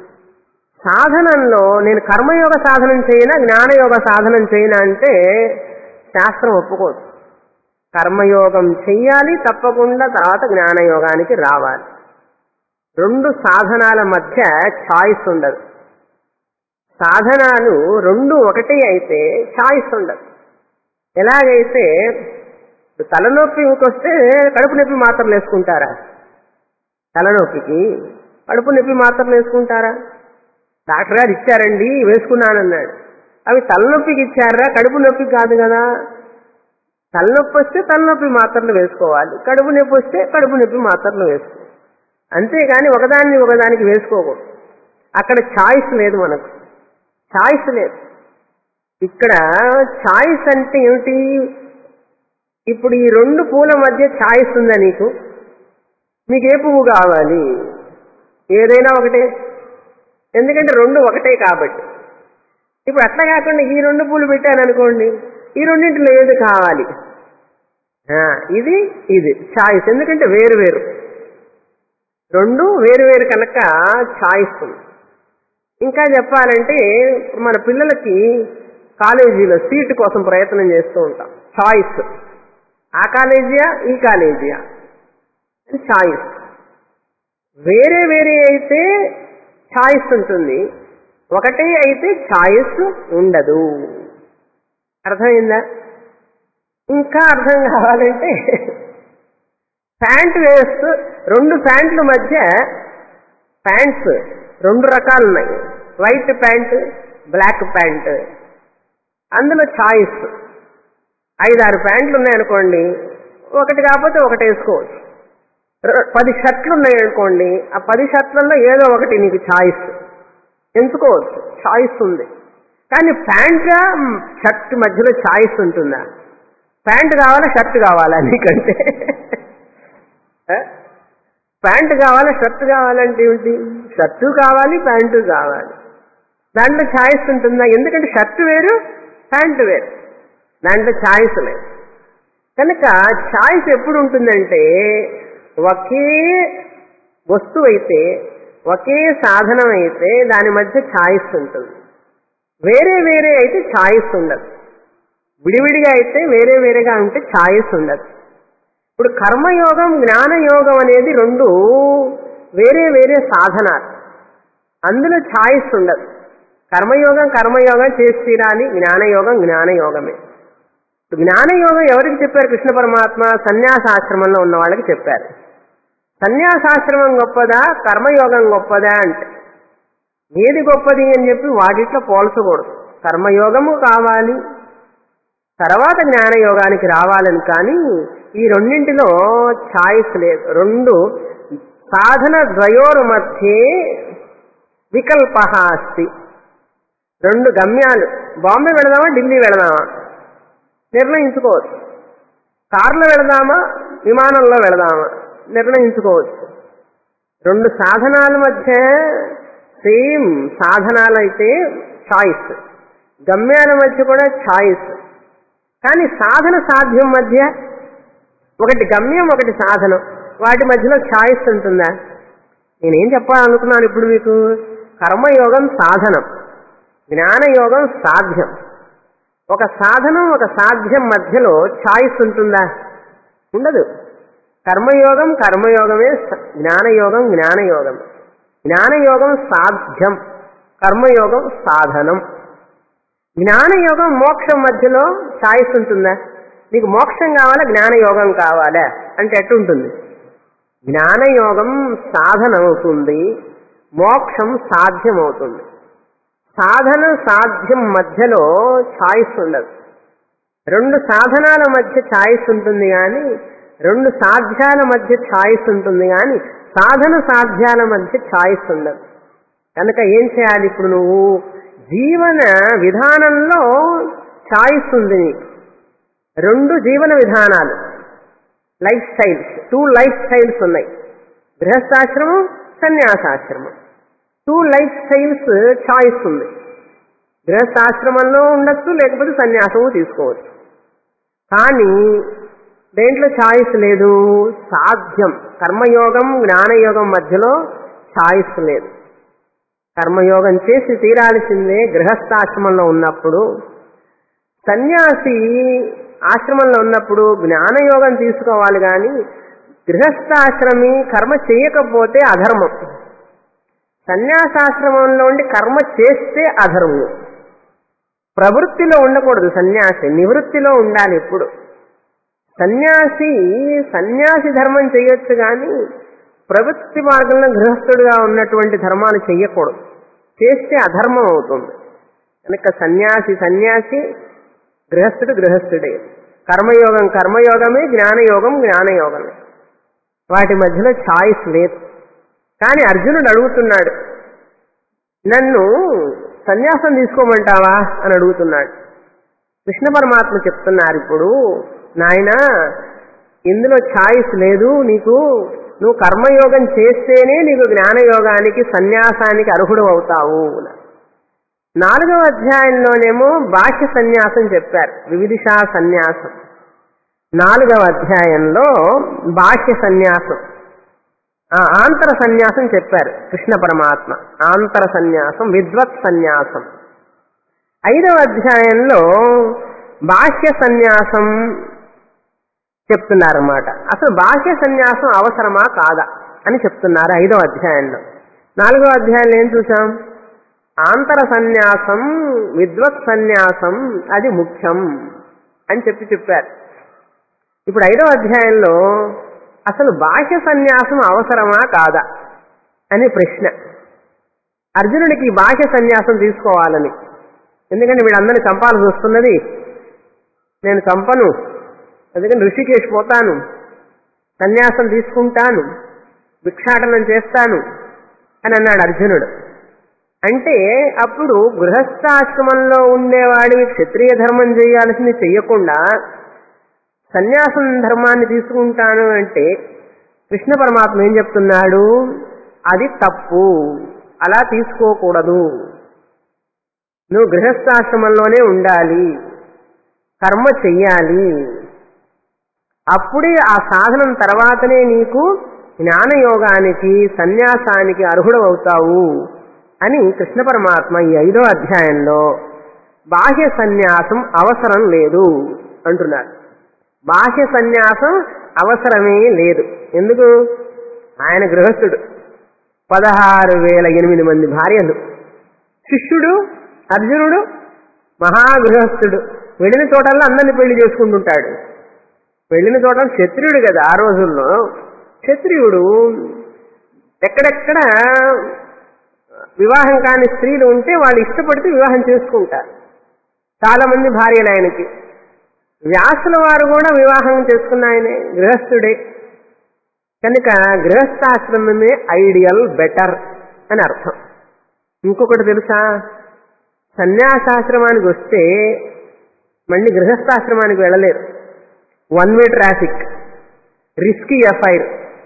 సాధనంలో నేను కర్మయోగ సాధనం చేయనా జ్ఞానయోగ సాధనం చేయనా అంటే శాస్త్రం ఒప్పుకోదు కర్మయోగం చెయ్యాలి తప్పకుండా తర్వాత జ్ఞానయోగానికి రావాలి రెండు సాధనాల మధ్య ఛాయిస్ ఉండదు సాధనాలు రెండు ఒకటే అయితే ఛాయిస్ ఉండదు ఎలాగైతే ఇప్పుడు తలనొప్పికి వస్తే కడుపు నొప్పి మాత్రలు వేసుకుంటారా తలనొప్పికి కడుపు నొప్పి మాత్రలు వేసుకుంటారా డాక్టర్ గారు ఇచ్చారండి వేసుకున్నానన్నాడు అవి తలనొప్పికి ఇచ్చారా కడుపు నొప్పి కాదు కదా తలనొప్పి వస్తే తలనొప్పి మాత్రలు వేసుకోవాలి కడుపు నొప్పి వస్తే కడుపు నొప్పి మాత్రలు వేసుకోవాలి అంతేగాని ఒకదాన్ని ఒకదానికి వేసుకోకూడదు అక్కడ ఛాయిస్ లేదు మనకు ఛాయిస్ లేదు ఇక్కడ ఛాయిస్ అంటే ఏమిటి ఇప్పుడు ఈ రెండు పూల మధ్య ఛాయిస్ ఉందా నీకు మీకు ఏ పువ్వు కావాలి ఏదైనా ఒకటే ఎందుకంటే రెండు ఒకటే కాబట్టి ఇప్పుడు అట్లా కాకుండా ఈ రెండు పూలు పెట్టాను అనుకోండి ఈ రెండింటిలో ఏది కావాలి ఆ, ఇది ఇది ఛాయిస్ ఎందుకంటే వేరు వేరు రెండు వేరు వేరు కనుక ఛాయిస్ ఉంది ఇంకా చెప్పాలంటే మన పిల్లలకి కాలేజీలో సీటు కోసం ప్రయత్నం చేస్తూ ఉంటాం చాయిస్ ఆ కాలేజీయా ఈ కాలేజీయా చాయిస్ వేరే వేరే అయితే ఛాయిస్ ఉంటుంది ఒకటే అయితే ఛాయిస్ ఉండదు అర్థమైందా ఇంకా అర్థం కావాలంటే ప్యాంట్ వేస్తూ రెండు ప్యాంట్ల మధ్య ప్యాంట్స్ రెండు రకాలు ఉన్నాయి వైట్ ప్యాంట్ బ్లాక్ ప్యాంట్ అందులో ఛాయిస్ ఐదారు ప్యాంట్లు ఉన్నాయనుకోండి ఒకటి కాకపోతే ఒకటి వేసుకోవచ్చు ర- పది షర్ట్లు ఉన్నాయనుకోండి ఆ పది షర్ట్లలో ఏదో ఒకటి నీకు ఛాయిస్ ఎంచుకోవచ్చు ఛాయిస్ ఉంది కానీ ప్యాంట్ షర్ట్ మధ్యలో ఛాయిస్ ఉంటుందా ప్యాంట్ కావాలా షర్ట్ కావాలా నీకంటే ఆ? ప్యాంట్ కావాలా షర్ట్ కావాలంటే ఏమిటి షర్టు కావాలి ప్యాంటు కావాలి దాంట్లో ఛాయిస్ ఉంటుందా ఎందుకంటే షర్ట్ వేరు ప్యాంటు వేరు దాంట్లో ఛాయిస్ లేదు కనుక ఛాయిస్ ఎప్పుడు ఉంటుందంటే ఒకే వస్తువు అయితే ఒకే సాధనం అయితే దాని మధ్య ఛాయిస్ ఉంటుంది వేరే వేరే అయితే ఛాయిస్ ఉండదు విడివిడిగా అయితే వేరే వేరేగా ఉంటే ఛాయిస్ ఉండదు ఇప్పుడు కర్మయోగం జ్ఞానయోగం అనేది రెండు వేరే వేరే సాధనాలు అందులో ఛాయిస్ ఉండదు కర్మయోగం కర్మయోగం చేసి తీరాలి జ్ఞానయోగం జ్ఞానయోగమే ఇప్పుడు జ్ఞానయోగం ఎవరికి చెప్పారు కృష్ణ పరమాత్మ సన్యాసాశ్రమంలో ఉన్న వాళ్ళకి చెప్పారు సన్యాసాశ్రమం గొప్పదా కర్మయోగం గొప్పదా అంటే ఏది గొప్పది అని చెప్పి వాటిట్లో పోల్చకూడదు కర్మయోగము కావాలి తర్వాత జ్ఞానయోగానికి రావాలని కానీ ఈ రెండింటిలో ఛాయిస్ లేదు రెండు సాధన ద్వయోర్ మధ్యే వికల్ప అస్తి రెండు గమ్యాలు బాంబే వెళదామా ఢిల్లీ వెళదామా నిర్ణయించుకోవచ్చు కారులో వెళదామా విమానంలో వెళదామా నిర్ణయించుకోవచ్చు రెండు సాధనాల మధ్య సేమ్ సాధనాలైతే చాయిస్ గమ్యాల మధ్య కూడా చాయిస్ కానీ సాధన సాధ్యం మధ్య ఒకటి గమ్యం ఒకటి సాధనం వాటి మధ్యలో ఛాయిస్ ఉంటుందా నేనేం చెప్పాలనుకున్నాను ఇప్పుడు మీకు కర్మయోగం సాధనం జ్ఞానయోగం సాధ్యం ఒక సాధనం ఒక సాధ్యం మధ్యలో ఛాయిస్ ఉంటుందా ఉండదు కర్మయోగం కర్మయోగమే స- జ్ఞానయోగం జ్ఞానయోగం జ్ఞానయోగం సాధ్యం కర్మయోగం సాధనం జ్ఞానయోగం మోక్షం మధ్యలో ఛాయిస్ ఉంటుందా నీకు మోక్షం కావాలా జ్ఞానయోగం కావాలా అంటే ఎట్టుంటుంది జ్ఞానయోగం సాధన అవుతుంది మోక్షం సాధ్యం అవుతుంది సాధన సాధ్యం మధ్యలో ఛాయిస్ ఉండదు రెండు సాధనాల మధ్య ఛాయిస్ ఉంటుంది కానీ రెండు సాధ్యాల మధ్య ఛాయిస్ ఉంటుంది కానీ సాధన సాధ్యాల మధ్య ఛాయిస్ ఉండదు కనుక ఏం చేయాలి ఇప్పుడు నువ్వు జీవన విధానంలో ఛాయిస్ ఉంది నీకు రెండు జీవన విధానాలు lifestyles two lifestyles ఉన్నాయి గృహస్థాశ్రమం సన్యాసాశ్రమం టూ లైఫ్ స్టైల్స్ చాయిస్ ఉంది గృహస్థాశ్రమంలో ఉండొచ్చు లేకపోతే సన్యాసము తీసుకోవచ్చు కానీ దేంట్లో ఛాయిస్ లేదు సాధ్యం కర్మయోగం జ్ఞానయోగం మధ్యలో ఛాయిస్ లేదు కర్మయోగం చేసి తీరాల్సిందే గృహస్థాశ్రమంలో ఉన్నప్పుడు సన్యాసి ఆశ్రమంలో ఉన్నప్పుడు జ్ఞానయోగం తీసుకోవాలి కానీ గృహస్థాశ్రమి కర్మ చేయకపోతే అధర్మం సన్యాసాశ్రమంలో ఉండి కర్మ చేస్తే అధర్మం ప్రవృత్తిలో ఉండకూడదు సన్యాసి నివృత్తిలో ఉండాలి ఎప్పుడు సన్యాసి సన్యాసి ధర్మం చేయొచ్చు కానీ ప్రవృత్తి మార్గంలో గృహస్థుడిగా ఉన్నటువంటి ధర్మాలు చెయ్యకూడదు చేస్తే అధర్మం అవుతుంది కనుక సన్యాసి సన్యాసి గృహస్థుడు గృహస్థుడే కర్మయోగం కర్మయోగమే జ్ఞానయోగం జ్ఞానయోగమే వాటి మధ్యలో ఛాయిస్ లేదు కానీ అర్జునుడు అడుగుతున్నాడు నన్ను సన్యాసం తీసుకోమంటావా అని అడుగుతున్నాడు కృష్ణ పరమాత్మ చెప్తున్నారు ఇప్పుడు నాయనా ఇందులో ఛాయిస్ లేదు నీకు నువ్వు కర్మయోగం చేస్తేనే నీకు జ్ఞానయోగానికి సన్యాసానికి అర్హుడు అవుతావు నాలుగవ అధ్యాయంలోనేమో బాహ్య సన్యాసం చెప్పారు వివిధిషా సన్యాసం నాలుగవ అధ్యాయంలో బాహ్య సన్యాసం ఆ ఆంతర సన్యాసం చెప్పారు కృష్ణ పరమాత్మ ఆంతర సన్యాసం విద్వత్ సన్యాసం ఐదవ అధ్యాయంలో బాహ్య సన్యాసం చెప్తున్నారన్నమాట అసలు బాహ్య సన్యాసం అవసరమా కాదా అని చెప్తున్నారు ఐదవ అధ్యాయంలో నాలుగవ అధ్యాయంలో ఏం చూసాం ఆంతర సన్యాసం విద్వత్ సన్యాసం అది ముఖ్యం అని చెప్పి చెప్పారు ఇప్పుడు ఐదవ అధ్యాయంలో అసలు బాహ్య సన్యాసం అవసరమా కాదా అని ప్రశ్న అర్జునుడికి ఈ బాహ్య సన్యాసం తీసుకోవాలని ఎందుకంటే వీళ్ళందరినీ చంపాల్సి వస్తున్నది నేను చంపను అందుకని ఋషికేష్ పోతాను సన్యాసం తీసుకుంటాను భిక్షాటనం చేస్తాను అని అన్నాడు అర్జునుడు అంటే అప్పుడు గృహస్థాశ్రమంలో ఉండేవాడివి క్షత్రియ ధర్మం చేయాల్సింది చెయ్యకుండా సన్యాసం ధర్మాన్ని తీసుకుంటాను అంటే కృష్ణ పరమాత్మ ఏం చెప్తున్నాడు అది తప్పు అలా తీసుకోకూడదు నువ్వు గృహస్థాశ్రమంలోనే ఉండాలి కర్మ చెయ్యాలి అప్పుడే ఆ సాధనం తర్వాతనే నీకు జ్ఞానయోగానికి సన్యాసానికి అర్హుడవుతావు అని కృష్ణ పరమాత్మ ఈ ఐదో అధ్యాయంలో బాహ్య సన్యాసం అవసరం లేదు అంటున్నారు బాహ్య సన్యాసం అవసరమే లేదు ఎందుకు ఆయన గృహస్థుడు పదహారు వేల ఎనిమిది మంది భార్యలు శిష్యుడు అర్జునుడు మహాగృహస్థుడు వెళ్ళిన చోటల్లో అందరిని పెళ్లి చేసుకుంటుంటాడు వెళ్ళిన చోట క్షత్రియుడు కదా ఆ రోజుల్లో క్షత్రియుడు ఎక్కడెక్కడ వివాహం కాని స్త్రీలు ఉంటే వాళ్ళు ఇష్టపడితే వివాహం చేసుకుంటారు చాలా మంది భార్యలు ఆయనకి వ్యాసుల వారు కూడా వివాహం చేసుకున్న ఆయనే గృహస్థుడే కనుక గృహస్థాశ్రమమే ఐడియల్ బెటర్ అని అర్థం ఇంకొకటి తెలుసా సన్యాసాశ్రమానికి వస్తే మళ్ళీ గృహస్థాశ్రమానికి వెళ్ళలేరు one way traffic risky FIR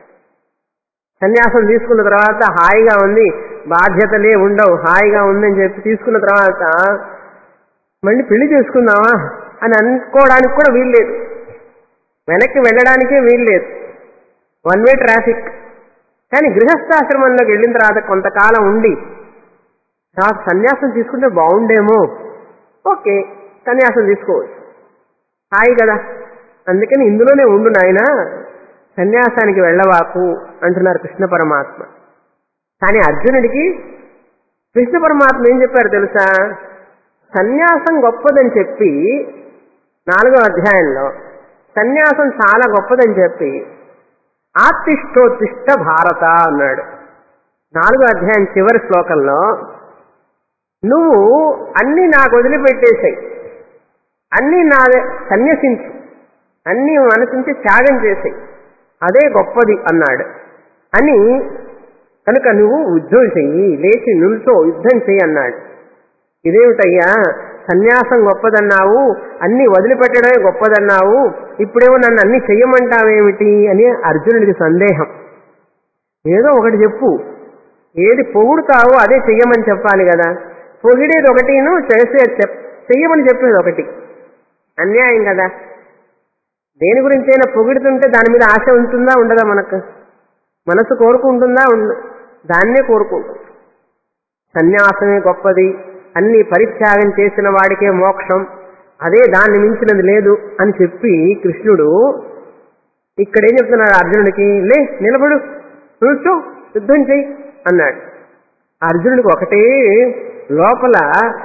సన్యాసం తీసుకున్న తర్వాత హాయిగా ఉంది బాధ్యతలే ఉండవు హాయిగా ఉందని చెప్పి తీసుకున్న తర్వాత మళ్ళీ పెళ్లి చేసుకుందామా అని అనుకోవడానికి కూడా వీల్లేదు వెనక్కి వెళ్ళడానికే వీల్లేదు వన్ వే ట్రాఫిక్ కానీ గృహస్థాశ్రమంలోకి వెళ్ళిన తర్వాత కొంతకాలం ఉండి తర్వాత సన్యాసం తీసుకుంటే బాగుండేమో ఓకే సన్యాసం తీసుకోవచ్చు హాయి కదా అందుకని ఇందులోనే ఉండు నాయన సన్యాసానికి వెళ్ళవాకు అంటున్నారు కృష్ణ పరమాత్మ కానీ అర్జునుడికి కృష్ణ పరమాత్మ ఏం చెప్పారు తెలుసా సన్యాసం గొప్పదని చెప్పి నాలుగో అధ్యాయంలో సన్యాసం చాలా గొప్పదని చెప్పి ఆత్తిష్టోత్తిష్ట భారత అన్నాడు నాలుగో అధ్యాయం చివరి శ్లోకంలో నువ్వు అన్నీ నాకు వదిలిపెట్టేశాయి అన్నీ నా సన్యసించు అన్నీ మనసించి త్యాగం చేసాయి అదే గొప్పది అన్నాడు అని కనుక నువ్వు యుద్ధం చెయ్యి లేచి నిల్చో యుద్ధం చెయ్యి అన్నాడు ఇదేమిటయ్యా సన్యాసం గొప్పదన్నావు అన్ని వదిలిపెట్టడమే గొప్పదన్నావు ఇప్పుడేమో నన్ను అన్ని చెయ్యమంటావేమిటి అని అర్జునుడికి సందేహం ఏదో ఒకటి చెప్పు ఏది పొగుడుతావో అదే చెయ్యమని చెప్పాలి కదా పొగిడేది ఒకటిను చేసే చెప్ చెయ్యమని చెప్పేది ఒకటి అన్యాయం కదా దేని గురించైనా పొగిడుతుంటే దాని మీద ఆశ ఉంటుందా ఉండదా మనకు మనసు కోరుకుంటుందా ఉండ దాన్నే కోరుకుంటుంది సన్యాసమే గొప్పది అన్ని పరిత్యాగం చేసిన వాడికే మోక్షం అదే దాన్ని మించినది లేదు అని చెప్పి కృష్ణుడు ఇక్కడేం చెప్తున్నాడు అర్జునుడికి లే నిలబడు కూర్చో యుద్ధం చెయ్యి అన్నాడు అర్జునుడికి ఒకటే లోపల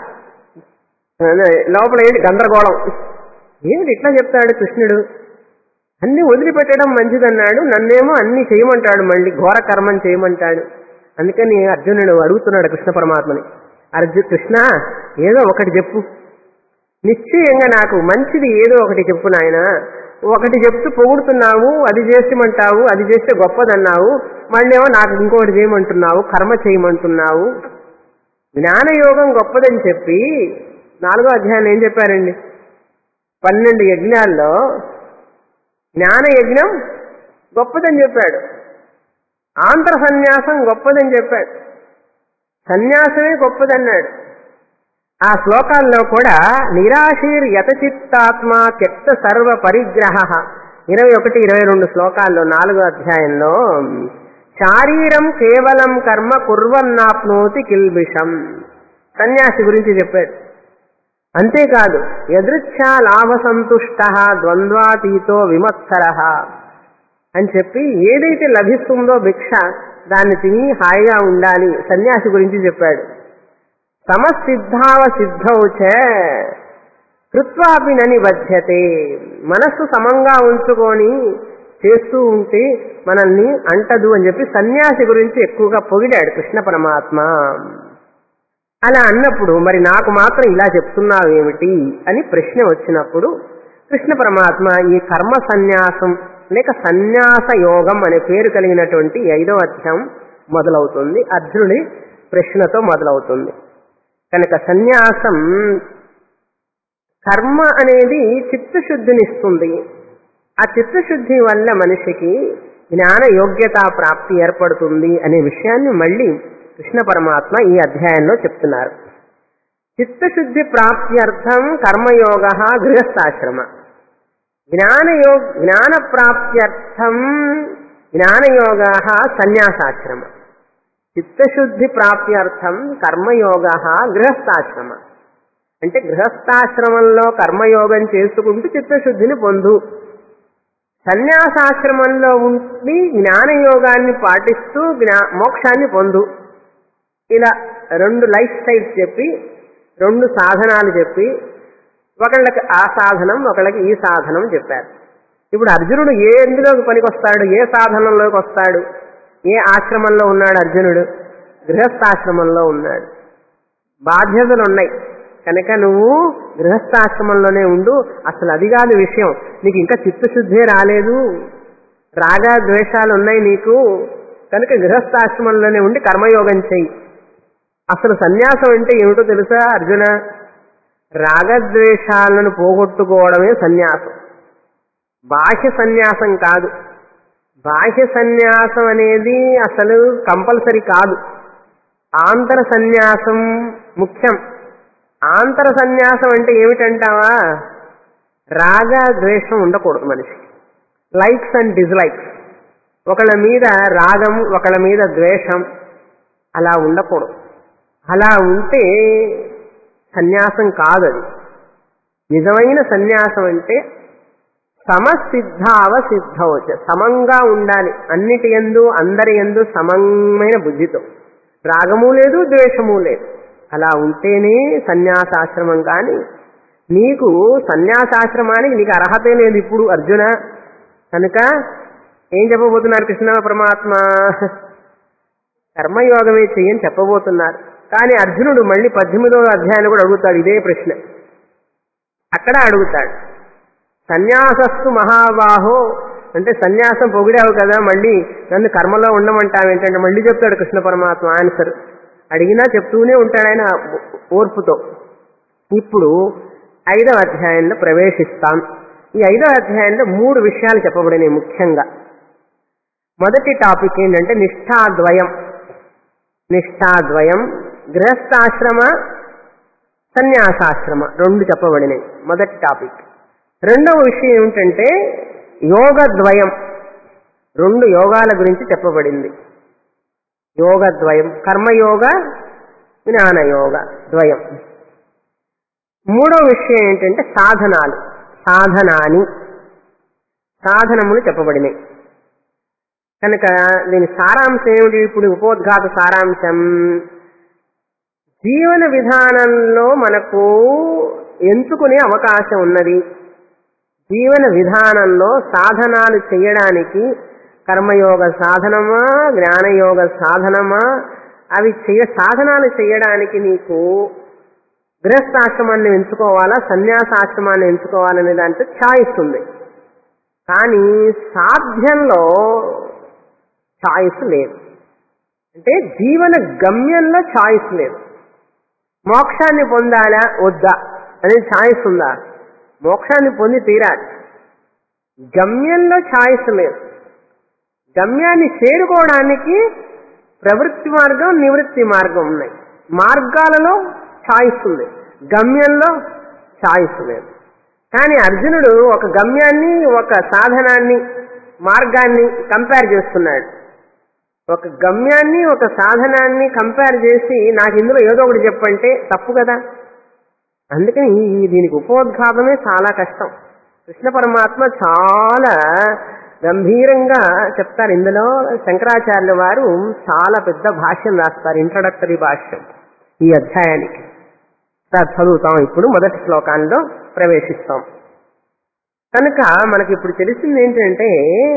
లోపల ఏంటి గందరగోళం ఏమిటి ఇట్లా చెప్తాడు కృష్ణుడు అన్ని వదిలిపెట్టడం మంచిదన్నాడు నన్నేమో అన్ని చేయమంటాడు మళ్ళీ ఘోర కర్మం చేయమంటాడు అందుకని అర్జునుడు అడుగుతున్నాడు కృష్ణ పరమాత్మని అర్జు కృష్ణ ఏదో ఒకటి చెప్పు నిశ్చయంగా నాకు మంచిది ఏదో ఒకటి చెప్పు నాయన ఒకటి చెప్తూ పొగుడుతున్నావు అది చేసేమంటావు అది చేస్తే గొప్పదన్నావు మళ్ళేమో నాకు ఇంకొకటి చేయమంటున్నావు కర్మ చేయమంటున్నావు జ్ఞానయోగం గొప్పదని చెప్పి నాలుగో అధ్యాయం ఏం చెప్పారండి పన్నెండు యజ్ఞాల్లో జ్ఞాన యజ్ఞం గొప్పదని చెప్పాడు ఆంధ్ర సన్యాసం గొప్పదని చెప్పాడు సన్యాసమే గొప్పదన్నాడు ఆ శ్లోకాల్లో కూడా నిరాశీర్ యతచిత్తాత్మ త్యక్త సర్వ పరిగ్రహ ఇరవై ఒకటి ఇరవై రెండు శ్లోకాల్లో నాలుగో అధ్యాయంలో శారీరం కేవలం కర్మ కుర్వన్నాప్నోతి కిల్బిషం సన్యాసి గురించి చెప్పాడు అంతేకాదు యదృచ్ఛా లాభ సంతుష్ట ద్వంద్వాతీతో విమత్సర అని చెప్పి ఏదైతే లభిస్తుందో భిక్ష దాన్ని తిని హాయిగా ఉండాలి సన్యాసి గురించి చెప్పాడు సమసిద్ధావ సిద్ధౌచ కృత్వాపి నని బధ్యతే మనస్సు సమంగా ఉంచుకొని చేస్తూ ఉంటే మనల్ని అంటదు అని చెప్పి సన్యాసి గురించి ఎక్కువగా పొగిడాడు కృష్ణ పరమాత్మ అలా అన్నప్పుడు మరి నాకు మాత్రం ఇలా చెప్తున్నావు ఏమిటి అని ప్రశ్న వచ్చినప్పుడు కృష్ణ పరమాత్మ ఈ కర్మ సన్యాసం లేక సన్యాస యోగం అనే పేరు కలిగినటువంటి ఐదవ అధ్యాయం మొదలవుతుంది అర్జునుడి ప్రశ్నతో మొదలవుతుంది కనుక సన్యాసం కర్మ అనేది చిత్తశుద్ధినిస్తుంది ఆ చిత్తశుద్ధి వల్ల మనిషికి జ్ఞాన యోగ్యతా ప్రాప్తి ఏర్పడుతుంది అనే విషయాన్ని మళ్ళీ కృష్ణ పరమాత్మ ఈ అధ్యాయంలో చెప్తున్నారు చిత్తశుద్ధి ప్రాప్త్యర్థం కర్మయోగ గృహస్థాశ్రమ జ్ఞానయో జ్ఞాన ప్రాప్త్యర్థం జ్ఞానయోగ సన్యాసాశ్రమ చిత్తశుద్ధి ప్రాప్త్యర్థం కర్మయోగ గృహస్థాశ్రమ అంటే గృహస్థాశ్రమంలో కర్మయోగం చేసుకుంటూ చిత్తశుద్ధిని పొందు సన్యాసాశ్రమంలో ఉండి జ్ఞానయోగాన్ని పాటిస్తూ జ్ఞా మోక్షాన్ని పొందు ఇలా రెండు లైఫ్ స్టైల్స్ చెప్పి రెండు సాధనాలు చెప్పి ఒకళ్ళకి ఆ సాధనం ఒకళ్ళకి ఈ సాధనం చెప్పారు ఇప్పుడు అర్జునుడు ఏ ఎందులోకి పనికొస్తాడు ఏ సాధనంలోకి వస్తాడు ఏ ఆశ్రమంలో ఉన్నాడు అర్జునుడు గృహస్థాశ్రమంలో ఉన్నాడు బాధ్యతలు ఉన్నాయి కనుక నువ్వు గృహస్థాశ్రమంలోనే ఉండు అసలు అది కాదు విషయం నీకు ఇంకా చిత్తశుద్ధే రాలేదు రాగా ద్వేషాలు ఉన్నాయి నీకు కనుక గృహస్థాశ్రమంలోనే ఉండి కర్మయోగం చెయ్యి అసలు సన్యాసం అంటే ఏమిటో తెలుసా అర్జున రాగద్వేషాలను పోగొట్టుకోవడమే సన్యాసం బాహ్య సన్యాసం కాదు బాహ్య సన్యాసం అనేది అసలు కంపల్సరీ కాదు ఆంతర సన్యాసం ముఖ్యం ఆంతర సన్యాసం అంటే ఏమిటంటావా రాగ ద్వేషం ఉండకూడదు మనిషికి లైక్స్ అండ్ డిస్లైక్స్ ఒకళ్ళ మీద రాగం ఒకళ్ళ మీద ద్వేషం అలా ఉండకూడదు అలా ఉంటే సన్యాసం కాదు అది నిజమైన సన్యాసం అంటే సమసిద్ధావసిద్ధౌచ సమంగా ఉండాలి అన్నిటి ఎందు అందరి ఎందు సమమైన బుద్ధితో రాగము లేదు ద్వేషము లేదు అలా ఉంటేనే సన్యాసాశ్రమం కానీ నీకు సన్యాసాశ్రమానికి నీకు అర్హతే లేదు ఇప్పుడు అర్జున కనుక ఏం చెప్పబోతున్నారు కృష్ణ పరమాత్మ కర్మయోగమే చెయ్యని చెప్పబోతున్నారు కానీ అర్జునుడు మళ్ళీ పద్దెనిమిదవ అధ్యాయాన్ని కూడా అడుగుతాడు ఇదే ప్రశ్న అక్కడ అడుగుతాడు సన్యాసస్సు మహాబాహో అంటే సన్యాసం పొగిడావు కదా మళ్ళీ నన్ను కర్మలో ఉండమంటావు ఏంటంటే మళ్ళీ చెప్తాడు కృష్ణ పరమాత్మ ఆన్సర్ అడిగినా చెప్తూనే ఉంటాడు ఆయన ఓర్పుతో ఇప్పుడు ఐదవ అధ్యాయంలో ప్రవేశిస్తాం ఈ ఐదవ అధ్యాయంలో మూడు విషయాలు చెప్పబడినాయి ముఖ్యంగా మొదటి టాపిక్ ఏంటంటే నిష్ఠాద్వయం నిష్ఠాద్వయం గృహస్థాశ్రమ సన్యాసాశ్రమ రెండు చెప్పబడినాయి మొదటి టాపిక్ రెండవ విషయం ఏమిటంటే యోగద్వయం రెండు యోగాల గురించి చెప్పబడింది యోగద్వయం కర్మయోగ జ్ఞానయోగ ద్వయం మూడో విషయం ఏంటంటే సాధనాలు సాధనాని సాధనములు చెప్పబడినాయి కనుక దీని సారాంశం ఏమిటి ఇప్పుడు ఉపోద్ఘాత సారాంశం జీవన విధానంలో మనకు ఎంచుకునే అవకాశం ఉన్నది జీవన విధానంలో సాధనాలు చేయడానికి కర్మయోగ సాధనమా జ్ఞానయోగ సాధనమా అవి చేయ సాధనాలు చేయడానికి నీకు గృహస్థాశ్రమాన్ని ఎంచుకోవాలా సన్యాసాశ్రమాన్ని ఎంచుకోవాలనే దాంట్లో ఛాయిస్ ఉంది కానీ సాధ్యంలో ఛాయిస్ లేదు అంటే జీవన గమ్యంలో ఛాయిస్ లేదు మోక్షాన్ని పొందాలా వద్దా అనేది ఛాయిస్ ఉందా మోక్షాన్ని పొంది తీరాలి గమ్యంలో ఛాయిస్ లేదు గమ్యాన్ని చేరుకోవడానికి ప్రవృత్తి మార్గం నివృత్తి మార్గం ఉన్నాయి మార్గాలలో ఛాయిస్ ఉంది గమ్యంలో ఛాయిస్ లేదు కానీ అర్జునుడు ఒక గమ్యాన్ని ఒక సాధనాన్ని మార్గాన్ని కంపేర్ చేస్తున్నాడు ఒక గమ్యాన్ని ఒక సాధనాన్ని కంపేర్ చేసి నాకు ఇందులో ఏదో ఒకటి చెప్పంటే తప్పు కదా అందుకని ఈ దీనికి ఉపోద్ఘాతమే చాలా కష్టం కృష్ణ పరమాత్మ చాలా గంభీరంగా చెప్తారు ఇందులో శంకరాచార్యుల వారు చాలా పెద్ద భాష్యం రాస్తారు ఇంట్రడక్టరీ భాష్యం ఈ అధ్యాయానికి చదువుతాం ఇప్పుడు మొదటి శ్లోకాల్లో ప్రవేశిస్తాం కనుక మనకి ఇప్పుడు తెలిసింది ఏంటంటే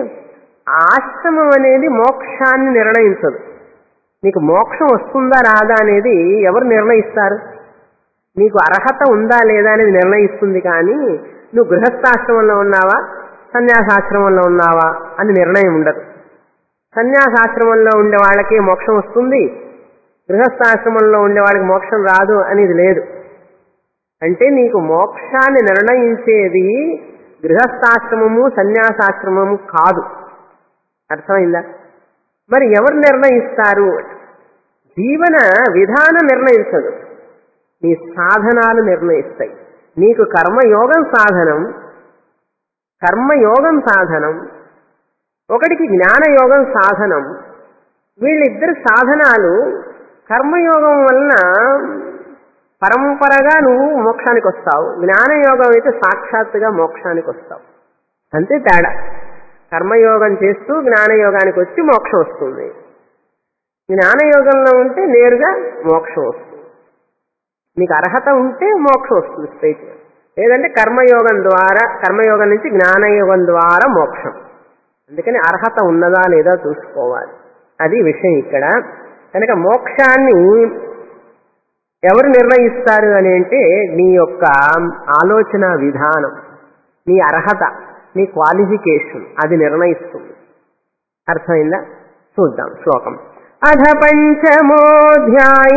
ఆశ్రమం అనేది మోక్షాన్ని నిర్ణయించదు నీకు మోక్షం వస్తుందా రాదా అనేది ఎవరు నిర్ణయిస్తారు నీకు అర్హత ఉందా లేదా అనేది నిర్ణయిస్తుంది కానీ నువ్వు గృహస్థాశ్రమంలో ఉన్నావా సన్యాసాశ్రమంలో ఉన్నావా అని నిర్ణయం ఉండదు సన్యాసాశ్రమంలో ఉండే వాళ్ళకి మోక్షం వస్తుంది గృహస్థాశ్రమంలో ఉండే వాళ్ళకి మోక్షం రాదు అనేది లేదు అంటే నీకు మోక్షాన్ని నిర్ణయించేది గృహస్థాశ్రమము సన్యాసాశ్రమము కాదు అర్థమైందా మరి ఎవరు నిర్ణయిస్తారు జీవన విధానం నిర్ణయించదు నీ సాధనాలు నిర్ణయిస్తాయి నీకు కర్మయోగం సాధనం కర్మయోగం సాధనం ఒకటికి జ్ఞానయోగం సాధనం వీళ్ళిద్దరు సాధనాలు కర్మయోగం వలన పరంపరగా నువ్వు మోక్షానికి వస్తావు జ్ఞానయోగం అయితే సాక్షాత్తుగా మోక్షానికి వస్తావు అంతే తేడా కర్మయోగం చేస్తూ జ్ఞానయోగానికి వచ్చి మోక్షం వస్తుంది జ్ఞానయోగంలో ఉంటే నేరుగా మోక్షం వస్తుంది నీకు అర్హత ఉంటే మోక్షం వస్తుంది స్ట్రైట్ లేదంటే కర్మయోగం ద్వారా కర్మయోగం నుంచి జ్ఞానయోగం ద్వారా మోక్షం అందుకని అర్హత ఉన్నదా లేదా చూసుకోవాలి అది విషయం ఇక్కడ కనుక మోక్షాన్ని ఎవరు నిర్ణయిస్తారు అని అంటే నీ యొక్క ఆలోచన విధానం నీ అర్హత నీ క్వాలిఫికేషన్ అది నిర్ణయిస్తుంది అర్థమైందా చూద్దాం శ్లోకం అధ పంచమోధ్యాయ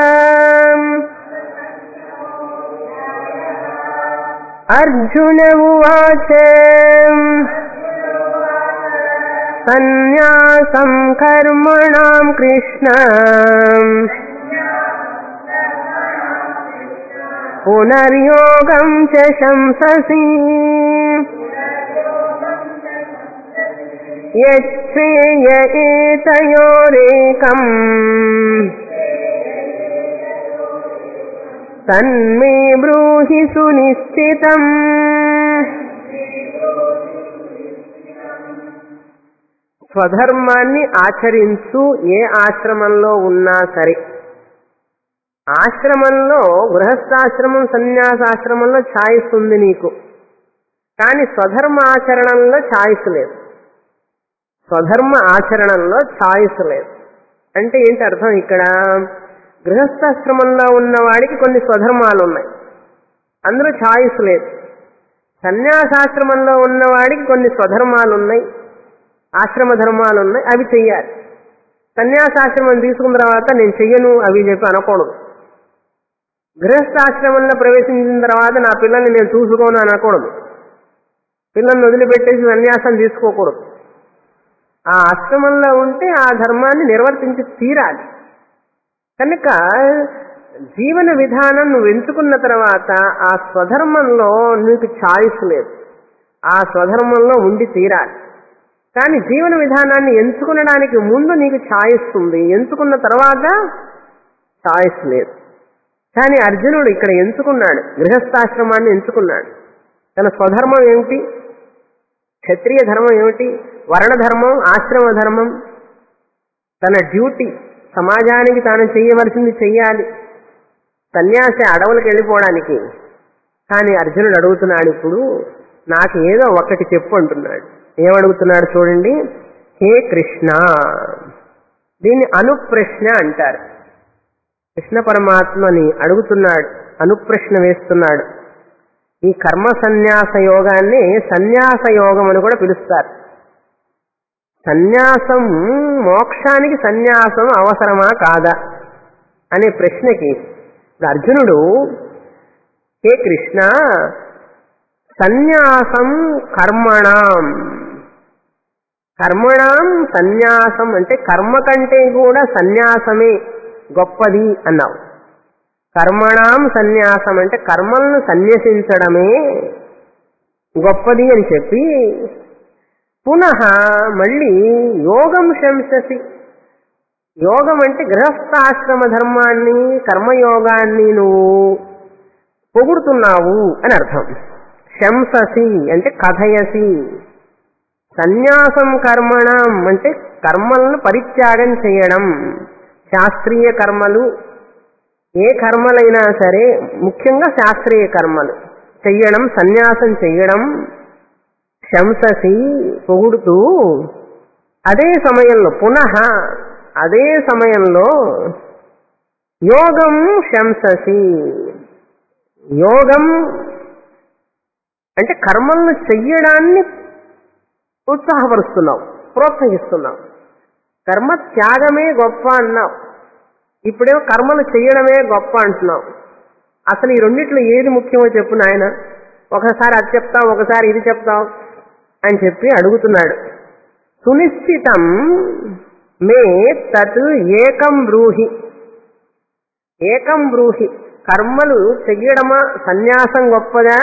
అర్జున ఉవాచ సన్యాసం కర్మణాం కృష్ణ పునర్యోగం చ శంససి యచ్చేయ ఏతయోరేకం తన్మే బ్రూహి సునిశ్చితం స్వధర్మాన్ని ఆచరించు ఏ ఆశ్రమంలో ఉన్నా సరే ఆశ్రమంలో గృహస్థాశ్రమం సన్యాసాశ్రమంలో ఛాయిస్ ఉంది నీకు కానీ స్వధర్మ ఆచరణంలో ఛాయిస్ లేదు స్వధర్మ ఆచరణంలో ఛాయిస్ లేదు అంటే ఏంటి అర్థం ఇక్కడ గృహస్థాశ్రమంలో ఉన్న వాడికి కొన్ని స్వధర్మాలు ఉన్నాయి అందులో ఛాయిస్ లేదు సన్యాసాశ్రమంలో ఉన్నవాడికి కొన్ని స్వధర్మాలు ఉన్నాయి ఆశ్రమ ధర్మాలు ఉన్నాయి అవి చెయ్యాలి సన్యాసాశ్రమం తీసుకున్న తర్వాత నేను చెయ్యను అవి చెప్పి అనకూడదు గృహస్థాశ్రమంలో ప్రవేశించిన తర్వాత నా పిల్లల్ని నేను చూసుకోను అనకూడదు పిల్లల్ని వదిలిపెట్టేసి సన్యాసం తీసుకోకూడదు ఆ ఆశ్రమంలో ఉంటే ఆ ధర్మాన్ని నిర్వర్తించి తీరాలి కనుక జీవన విధానం నువ్వు ఎంచుకున్న తర్వాత ఆ స్వధర్మంలో నీకు ఛాయిస్ లేదు ఆ స్వధర్మంలో ఉండి తీరాలి కానీ జీవన విధానాన్ని ఎంచుకునడానికి ముందు నీకు ఛాయిస్ ఉంది ఎంచుకున్న తర్వాత ఛాయిస్ లేదు కానీ అర్జునుడు ఇక్కడ ఎంచుకున్నాడు గృహస్థాశ్రమాన్ని ఎంచుకున్నాడు తన స్వధర్మం ఏమిటి క్షత్రియ ధర్మం ఏమిటి వర్ణధర్మం ఆశ్రమ ధర్మం తన డ్యూటీ సమాజానికి తాను చేయవలసింది చెయ్యాలి సన్యాసి అడవులకు వెళ్ళిపోవడానికి కానీ అర్జునుడు అడుగుతున్నాడు ఇప్పుడు నాకు ఏదో ఒకటి చెప్పు అంటున్నాడు ఏమడుగుతున్నాడు చూడండి హే కృష్ణ దీన్ని అనుప్రశ్న అంటారు కృష్ణ పరమాత్మని అడుగుతున్నాడు అనుప్రశ్న వేస్తున్నాడు ఈ కర్మ సన్యాస యోగాన్ని సన్యాస యోగం అని కూడా పిలుస్తారు సన్యాసం మోక్షానికి సన్యాసం అవసరమా కాదా అనే ప్రశ్నకి ఇప్పుడు అర్జునుడు హే కృష్ణ సన్యాసం కర్మణం కర్మణం సన్యాసం అంటే కర్మ కంటే కూడా సన్యాసమే గొప్పది అన్నావు కర్మణం సన్యాసం అంటే కర్మలను సన్యసించడమే గొప్పది అని చెప్పి పునః మళ్ళీ యోగం శంససి యోగం అంటే గృహస్థాశ్రమ ధర్మాన్ని కర్మయోగాన్ని నువ్వు పొగుడుతున్నావు అని అర్థం శంససి అంటే కథయసి సన్యాసం కర్మణం అంటే కర్మలను పరిత్యాగం చేయడం శాస్త్రీయ కర్మలు ఏ కర్మలైనా సరే ముఖ్యంగా శాస్త్రీయ కర్మలు చెయ్యడం సన్యాసం చెయ్యడం శంససి పొగుడుతూ అదే సమయంలో పునః అదే సమయంలో యోగం శంససి యోగం అంటే కర్మలను చెయ్యడాన్ని ఉత్సాహపరుస్తున్నావు ప్రోత్సహిస్తున్నావు కర్మ త్యాగమే గొప్ప అన్నావు ఇప్పుడేమో కర్మలు చెయ్యడమే గొప్ప అంటున్నావు అసలు ఈ రెండిట్లో ఏది ముఖ్యమో చెప్పు నాయన ఒకసారి అది చెప్తావు ఒకసారి ఇది చెప్తావు అని చెప్పి అడుగుతున్నాడు సునిశ్చితం మే తత్ ఏకం బ్రూహి ఏకం బ్రూహి కర్మలు చెయ్యడమా సన్యాసం గొప్పదా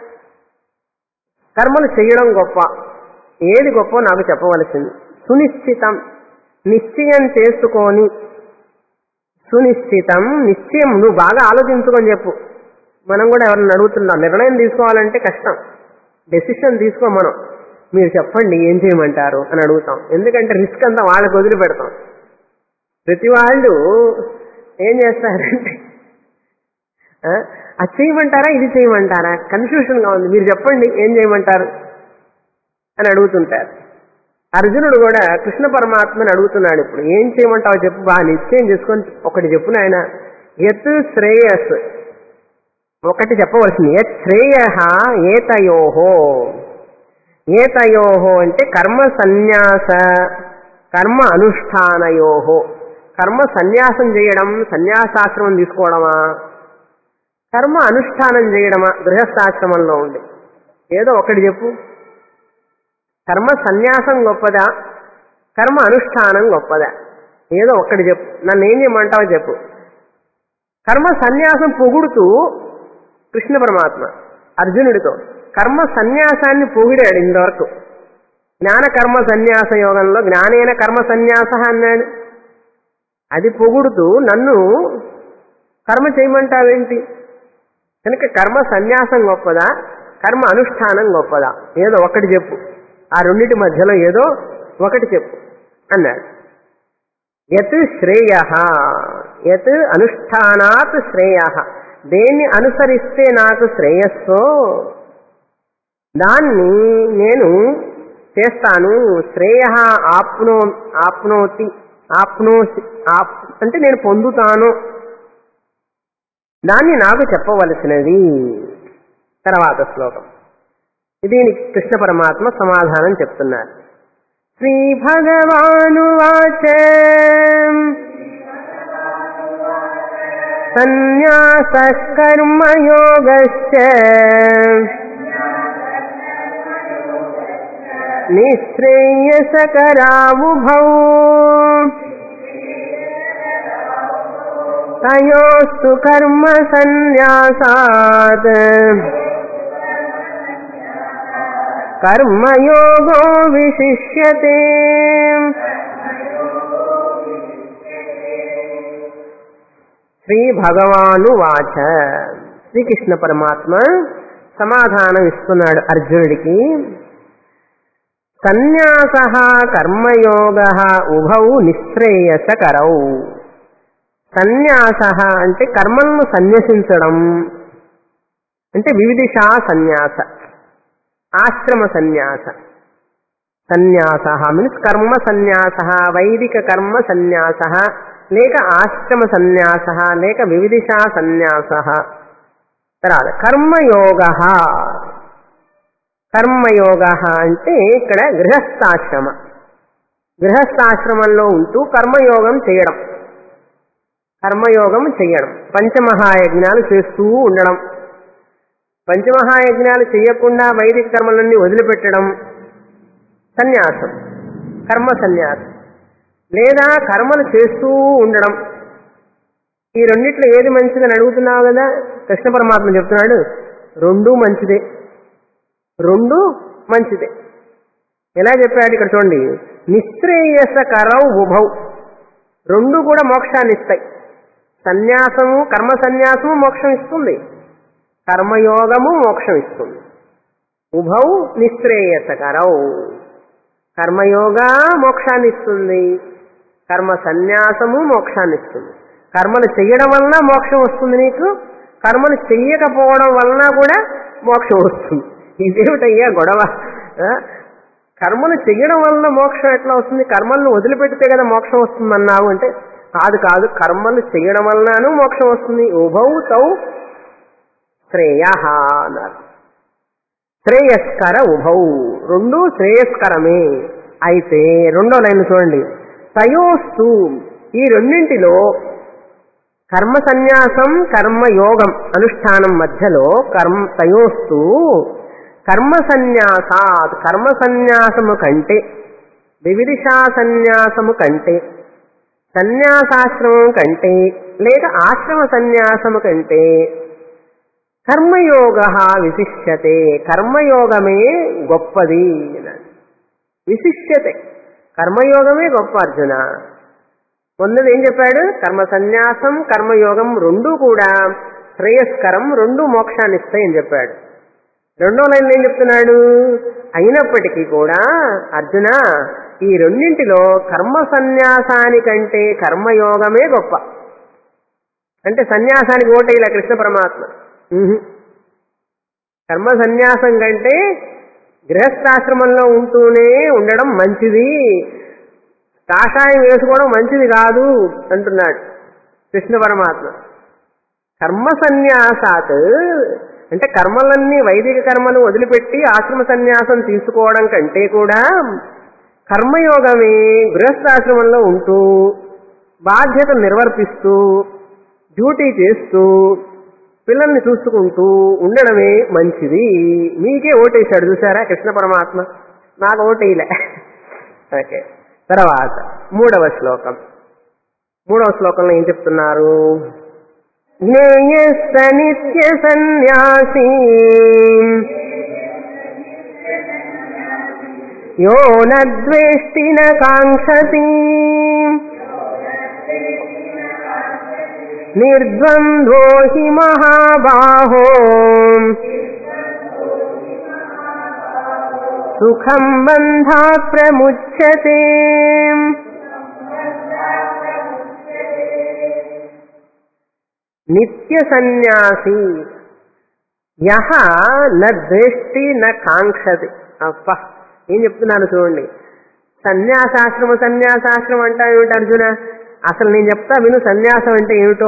కర్మలు చెయ్యడం గొప్ప ఏది గొప్ప నాకు చెప్పవలసింది సునిశ్చితం నిశ్చయం చేసుకొని సునిశ్చితం నిశ్చయం నువ్వు బాగా ఆలోచించుకొని చెప్పు మనం కూడా ఎవరిని అడుగుతున్నాం నిర్ణయం తీసుకోవాలంటే కష్టం డెసిషన్ తీసుకో మనం మీరు చెప్పండి ఏం చేయమంటారు అని అడుగుతాం ఎందుకంటే రిస్క్ అంతా వాళ్ళకి వదిలిపెడతాం ప్రతి వాళ్ళు ఏం చేస్తారంటే ఆ, అది చేయమంటారా ఇది చేయమంటారా కన్ఫ్యూషన్గా ఉంది మీరు చెప్పండి ఏం చేయమంటారు అని అడుగుతుంటారు అర్జునుడు కూడా కృష్ణ పరమాత్మని అడుగుతున్నాడు ఇప్పుడు ఏం చేయమంటావు చెప్పు బాగా నిశ్చయం చేసుకొని ఒకటి చెప్పు నాయన యత్ శ్రేయస్ ఒకటి చెప్పవలసింది యత్ శ్రేయ ఏతయోహో ఏతయోహో అంటే కర్మ సన్యాస కర్మ అనుష్ఠానయోహో కర్మ సన్యాసం చేయడం సన్యాసాశ్రమం తీసుకోవడమా కర్మ అనుష్ఠానం చేయడమా గృహస్థాశ్రమంలో ఉండి ఏదో ఒకటి చెప్పు కర్మ సన్యాసం గొప్పదా కర్మ అనుష్ఠానం గొప్పదా ఏదో ఒక్కటి చెప్పు నన్ను ఏం చేయమంటావో చెప్పు కర్మ సన్యాసం పొగుడుతూ కృష్ణ పరమాత్మ అర్జునుడితో కర్మ సన్యాసాన్ని పొగిడాడు ఇంతవరకు జ్ఞాన కర్మ సన్యాస యోగంలో జ్ఞానేన కర్మ సన్యాస అన్నాడు అది పొగుడుతూ నన్ను కర్మ చేయమంటావేంటి కనుక కర్మ సన్యాసం గొప్పదా కర్మ అనుష్ఠానం గొప్పదా ఏదో ఒకటి చెప్పు ఆ రెండింటి మధ్యలో ఏదో ఒకటి చెప్పు అన్నాడు యత్ శ్రేయ యత్ అనుష్ఠానాత్ శ్రేయ దేన్ని అనుసరిస్తే నాకు శ్రేయస్సో దాన్ని నేను చేస్తాను శ్రేయ ఆప్నో ఆప్నోతి ఆప్నోసి ఆప్ అంటే నేను పొందుతాను దాన్ని నాకు చెప్పవలసినది తర్వాత శ్లోకం దీనికి కృష్ణ పరమాత్మ సమాధానం చెప్తున్నారు శ్రీ భగవానువాచ సన్యాస కర్మయోగశ్చ నిశ్రేయసకరావుభౌ తయోస్తు కర్మ సన్యాసాత్ కర్మయోగో విశిష్యతే శ్రీ భగవాను వాచ శ్రీకృష్ణ పరమాత్మ సమాధానం ఇస్తున్నాడు అర్జునుడికి సన్యాస కర్మయోగ ఉభౌ నిశ్రేయసకరౌ సన్యాస అంటే కర్మలను సన్యసించడం అంటే వివిధిషా సన్యాస ఆశ్రమ సన్యాస సన్యాస మీన్స్ కర్మ సన్యాస వైదిక కర్మ సన్యాస లేక ఆశ్రమ సన్యాస లేక వివిధిషా సన్యాస తర్వాత కర్మయోగ కర్మయోగ అంటే ఇక్కడ గృహస్థాశ్రమ గృహస్థాశ్రమంలో ఉంటూ కర్మయోగం చేయడం కర్మయోగం చేయడం పంచమహాయజ్ఞాలు చేస్తూ ఉండడం పంచమహాయజ్ఞాలు చేయకుండా వైదిక కర్మలన్నీ వదిలిపెట్టడం సన్యాసం కర్మ సన్యాసం లేదా కర్మలు చేస్తూ ఉండడం ఈ రెండిట్లో ఏది మంచిదని అడుగుతున్నావు కదా కృష్ణ పరమాత్మ చెప్తున్నాడు రెండూ మంచిదే రెండు మంచిదే ఎలా చెప్పాడు ఇక్కడ చూడండి నిశ్రేయసకరౌ ఉభౌ రెండు కూడా మోక్షాన్ని ఇస్తాయి సన్యాసము కర్మ సన్యాసము మోక్షం ఇస్తుంది కర్మయోగము మోక్షం ఇస్తుంది ఉభౌ నిశ్రేయసకరౌ కర్మయోగ మోక్షాన్ని ఇస్తుంది కర్మ సన్యాసము మోక్షాన్ని ఇస్తుంది కర్మలు చెయ్యడం వలన మోక్షం వస్తుంది నీకు కర్మలు చెయ్యకపోవడం వలన కూడా మోక్షం వస్తుంది ఇదేమిటయ్యా గొడవ ఆ? కర్మలు చెయ్యడం వలన మోక్షం ఎట్లా వస్తుంది కర్మలను వదిలిపెడితే కదా మోక్షం వస్తుంది అన్నావు అంటే కాదు కాదు కర్మలు చెయ్యడం వలనను మోక్షం వస్తుంది ఉభౌ తౌ శ్రేయ అన్నారు శ్రేయస్కర ఉభౌ రెండు శ్రేయస్కరమే అయితే రెండో లైన్ చూడండి తయోస్తు ఈ రెండింటిలో కర్మ సన్యాసం కర్మయోగం అనుష్ఠానం మధ్యలో కర్మ తయోస్తు కర్మ సన్యాసాత్ కర్మ సన్యాసము కంటే వివిధిషా సన్యాసము కంటే సన్యాసాశ్రమం కంటే లేక ఆశ్రమ సన్యాసము కంటే కర్మయోగ విశిష్యతే కర్మయోగమే గొప్పది అన్నాడు. విశిష్యతే కర్మయోగమే గొప్ప అర్జున మొన్నది ఏం చెప్పాడు కర్మ సన్యాసం కర్మయోగం రెండూ కూడా శ్రేయస్కరం రెండు మోక్షాన్ని ఇస్తాయని చెప్పాడు రెండో లైన్ ఏం చెప్తున్నాడు అయినప్పటికీ కూడా అర్జున ఈ రెండింటిలో కర్మ సన్యాసానికంటే కర్మయోగమే గొప్ప అంటే సన్యాసానికి ఓటేలా కృష్ణ పరమాత్మ ఉహు. కర్మ సన్యాసం కంటే గృహస్థాశ్రమంలో ఉంటూనే ఉండడం మంచిది కాషాయం వేసుకోవడం మంచిది కాదు అంటున్నాడు కృష్ణ పరమాత్మ కర్మ సన్యాసాత్ అంటే కర్మలన్నీ వైదిక కర్మలు వదిలిపెట్టి ఆశ్రమ సన్యాసం తీసుకోవడం కంటే కూడా కర్మయోగమే గృహస్థాశ్రమంలో ఉంటూ బాధ్యత నిర్వర్తిస్తూ డ్యూటీ చేస్తూ పిల్లల్ని చూసుకుంటూ ఉండడమే మంచిది మీకే ఓటేశాడు చూసారా కృష్ణ పరమాత్మ నాకు ఓటేయలే ఓకే తర్వాత మూడవ శ్లోకం మూడవ శ్లోకంలో ఏం చెప్తున్నారు జ్ఞేయస్త నిత్య సన్యాసీ యో నద్వేష్టి న కాంక్షతి నిర్ద్వంద్వో హి మహాబాహో సుఖం బంధాత్ ప్రముచ్యతే నిత్య సన్యాసి యహ న ద్వేష్టి న కాంక్షతి అప్ప ఏం చెప్తున్నాను చూడండి సన్యాసాశ్రమ సన్యాసాశ్రమం అంటా ఏమిటి అర్జున అసలు నేను చెప్తా విను సన్యాసం అంటే ఏమిటో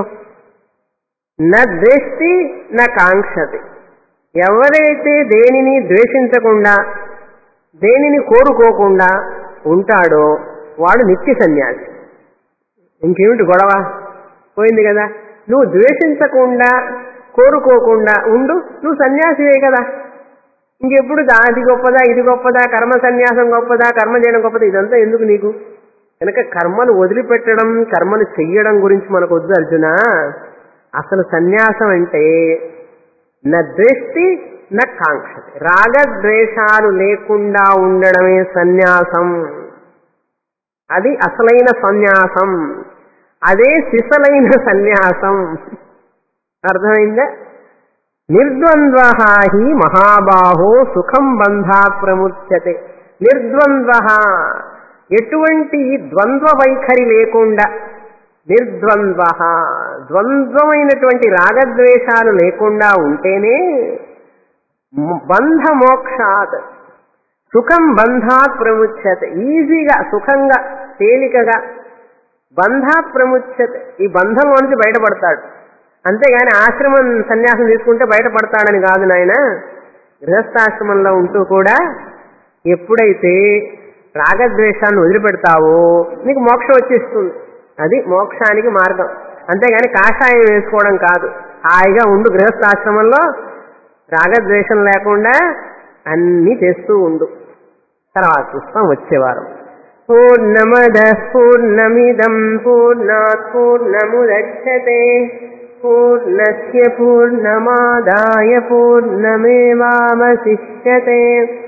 న ద్వేష్టి న కాంక్షతి ఎవరైతే దేనిని ద్వేషించకుండా దేనిని కోరుకోకుండా ఉంటాడో వాడు నిత్య సన్యాసి ఇంకేమిటి గొడవ పోయింది కదా నువ్వు ద్వేషించకుండా కోరుకోకుండా ఉండు నువ్వు సన్యాసివే కదా ఇంకెప్పుడు దా- అది గొప్పదా ఇది గొప్పదా కర్మ సన్యాసం గొప్పదా కర్మ చేయడం గొప్పదా ఇదంతా ఎందుకు నీకు కనుక కర్మను వదిలిపెట్టడం కర్మను చెయ్యడం గురించి మనకు వద్దు అర్జున అసలు సన్యాసం అంటే న ద్వేష్టి న కాంక్షతి రాగద్వేషాలు లేకుండా ఉండడమే సన్యాసం అది అసలైన సన్యాసం అదే సిసలైన సన్యాసం అర్థమైందా నిర్ద్వంద్వ హి మహాబాహో సుఖం బంధాత్ ప్రముచ్యతే నిర్ద్వంద్వ ఎటువంటి ద్వంద్వ వైఖరి లేకుండా నిర్ద్వంద్వ ద్వంద్వమైనటువంటి రాగద్వేషాలు లేకుండా ఉంటేనే మ- బంధ మోక్షాత్ సుఖం బంధాత్ ప్రముచ్యతే ఈజీగా సుఖంగా తేలికగా బంధాత్ ప్రముచ్యతే ఈ బంధం నుంచి బయటపడతాడు అంతేగాని ఆశ్రమం సన్యాసం తీసుకుంటే బయటపడతాడని కాదు నాయన గృహస్థాశ్రమంలో ఉంటూ కూడా ఎప్పుడైతే రాగద్వేషాన్ని వదిలిపెడతావో నీకు మోక్షం వచ్చేస్తుంది అది మోక్షానికి మార్గం అంతేగాని కాషాయం వేసుకోవడం కాదు హాయిగా ఉండు గృహస్థాశ్రమంలో రాగద్వేషం లేకుండా అన్నీ చేస్తూ ఉండు తర్వాత చూస్తాం వచ్చేవారం పూర్ణమద పూర్ణమిదం పూర్ణాత్ పూర్ణముదచ్చతే పూర్ణస్య పూర్ణమాదాయ పూర్ణమేవావశిష్యతే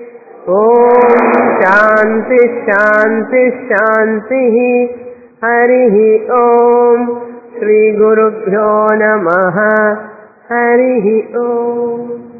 ఓం శాంతి శాంతి శాంతి హరి ఓం శ్రీ గురుభ్యో నమ హరి ఓం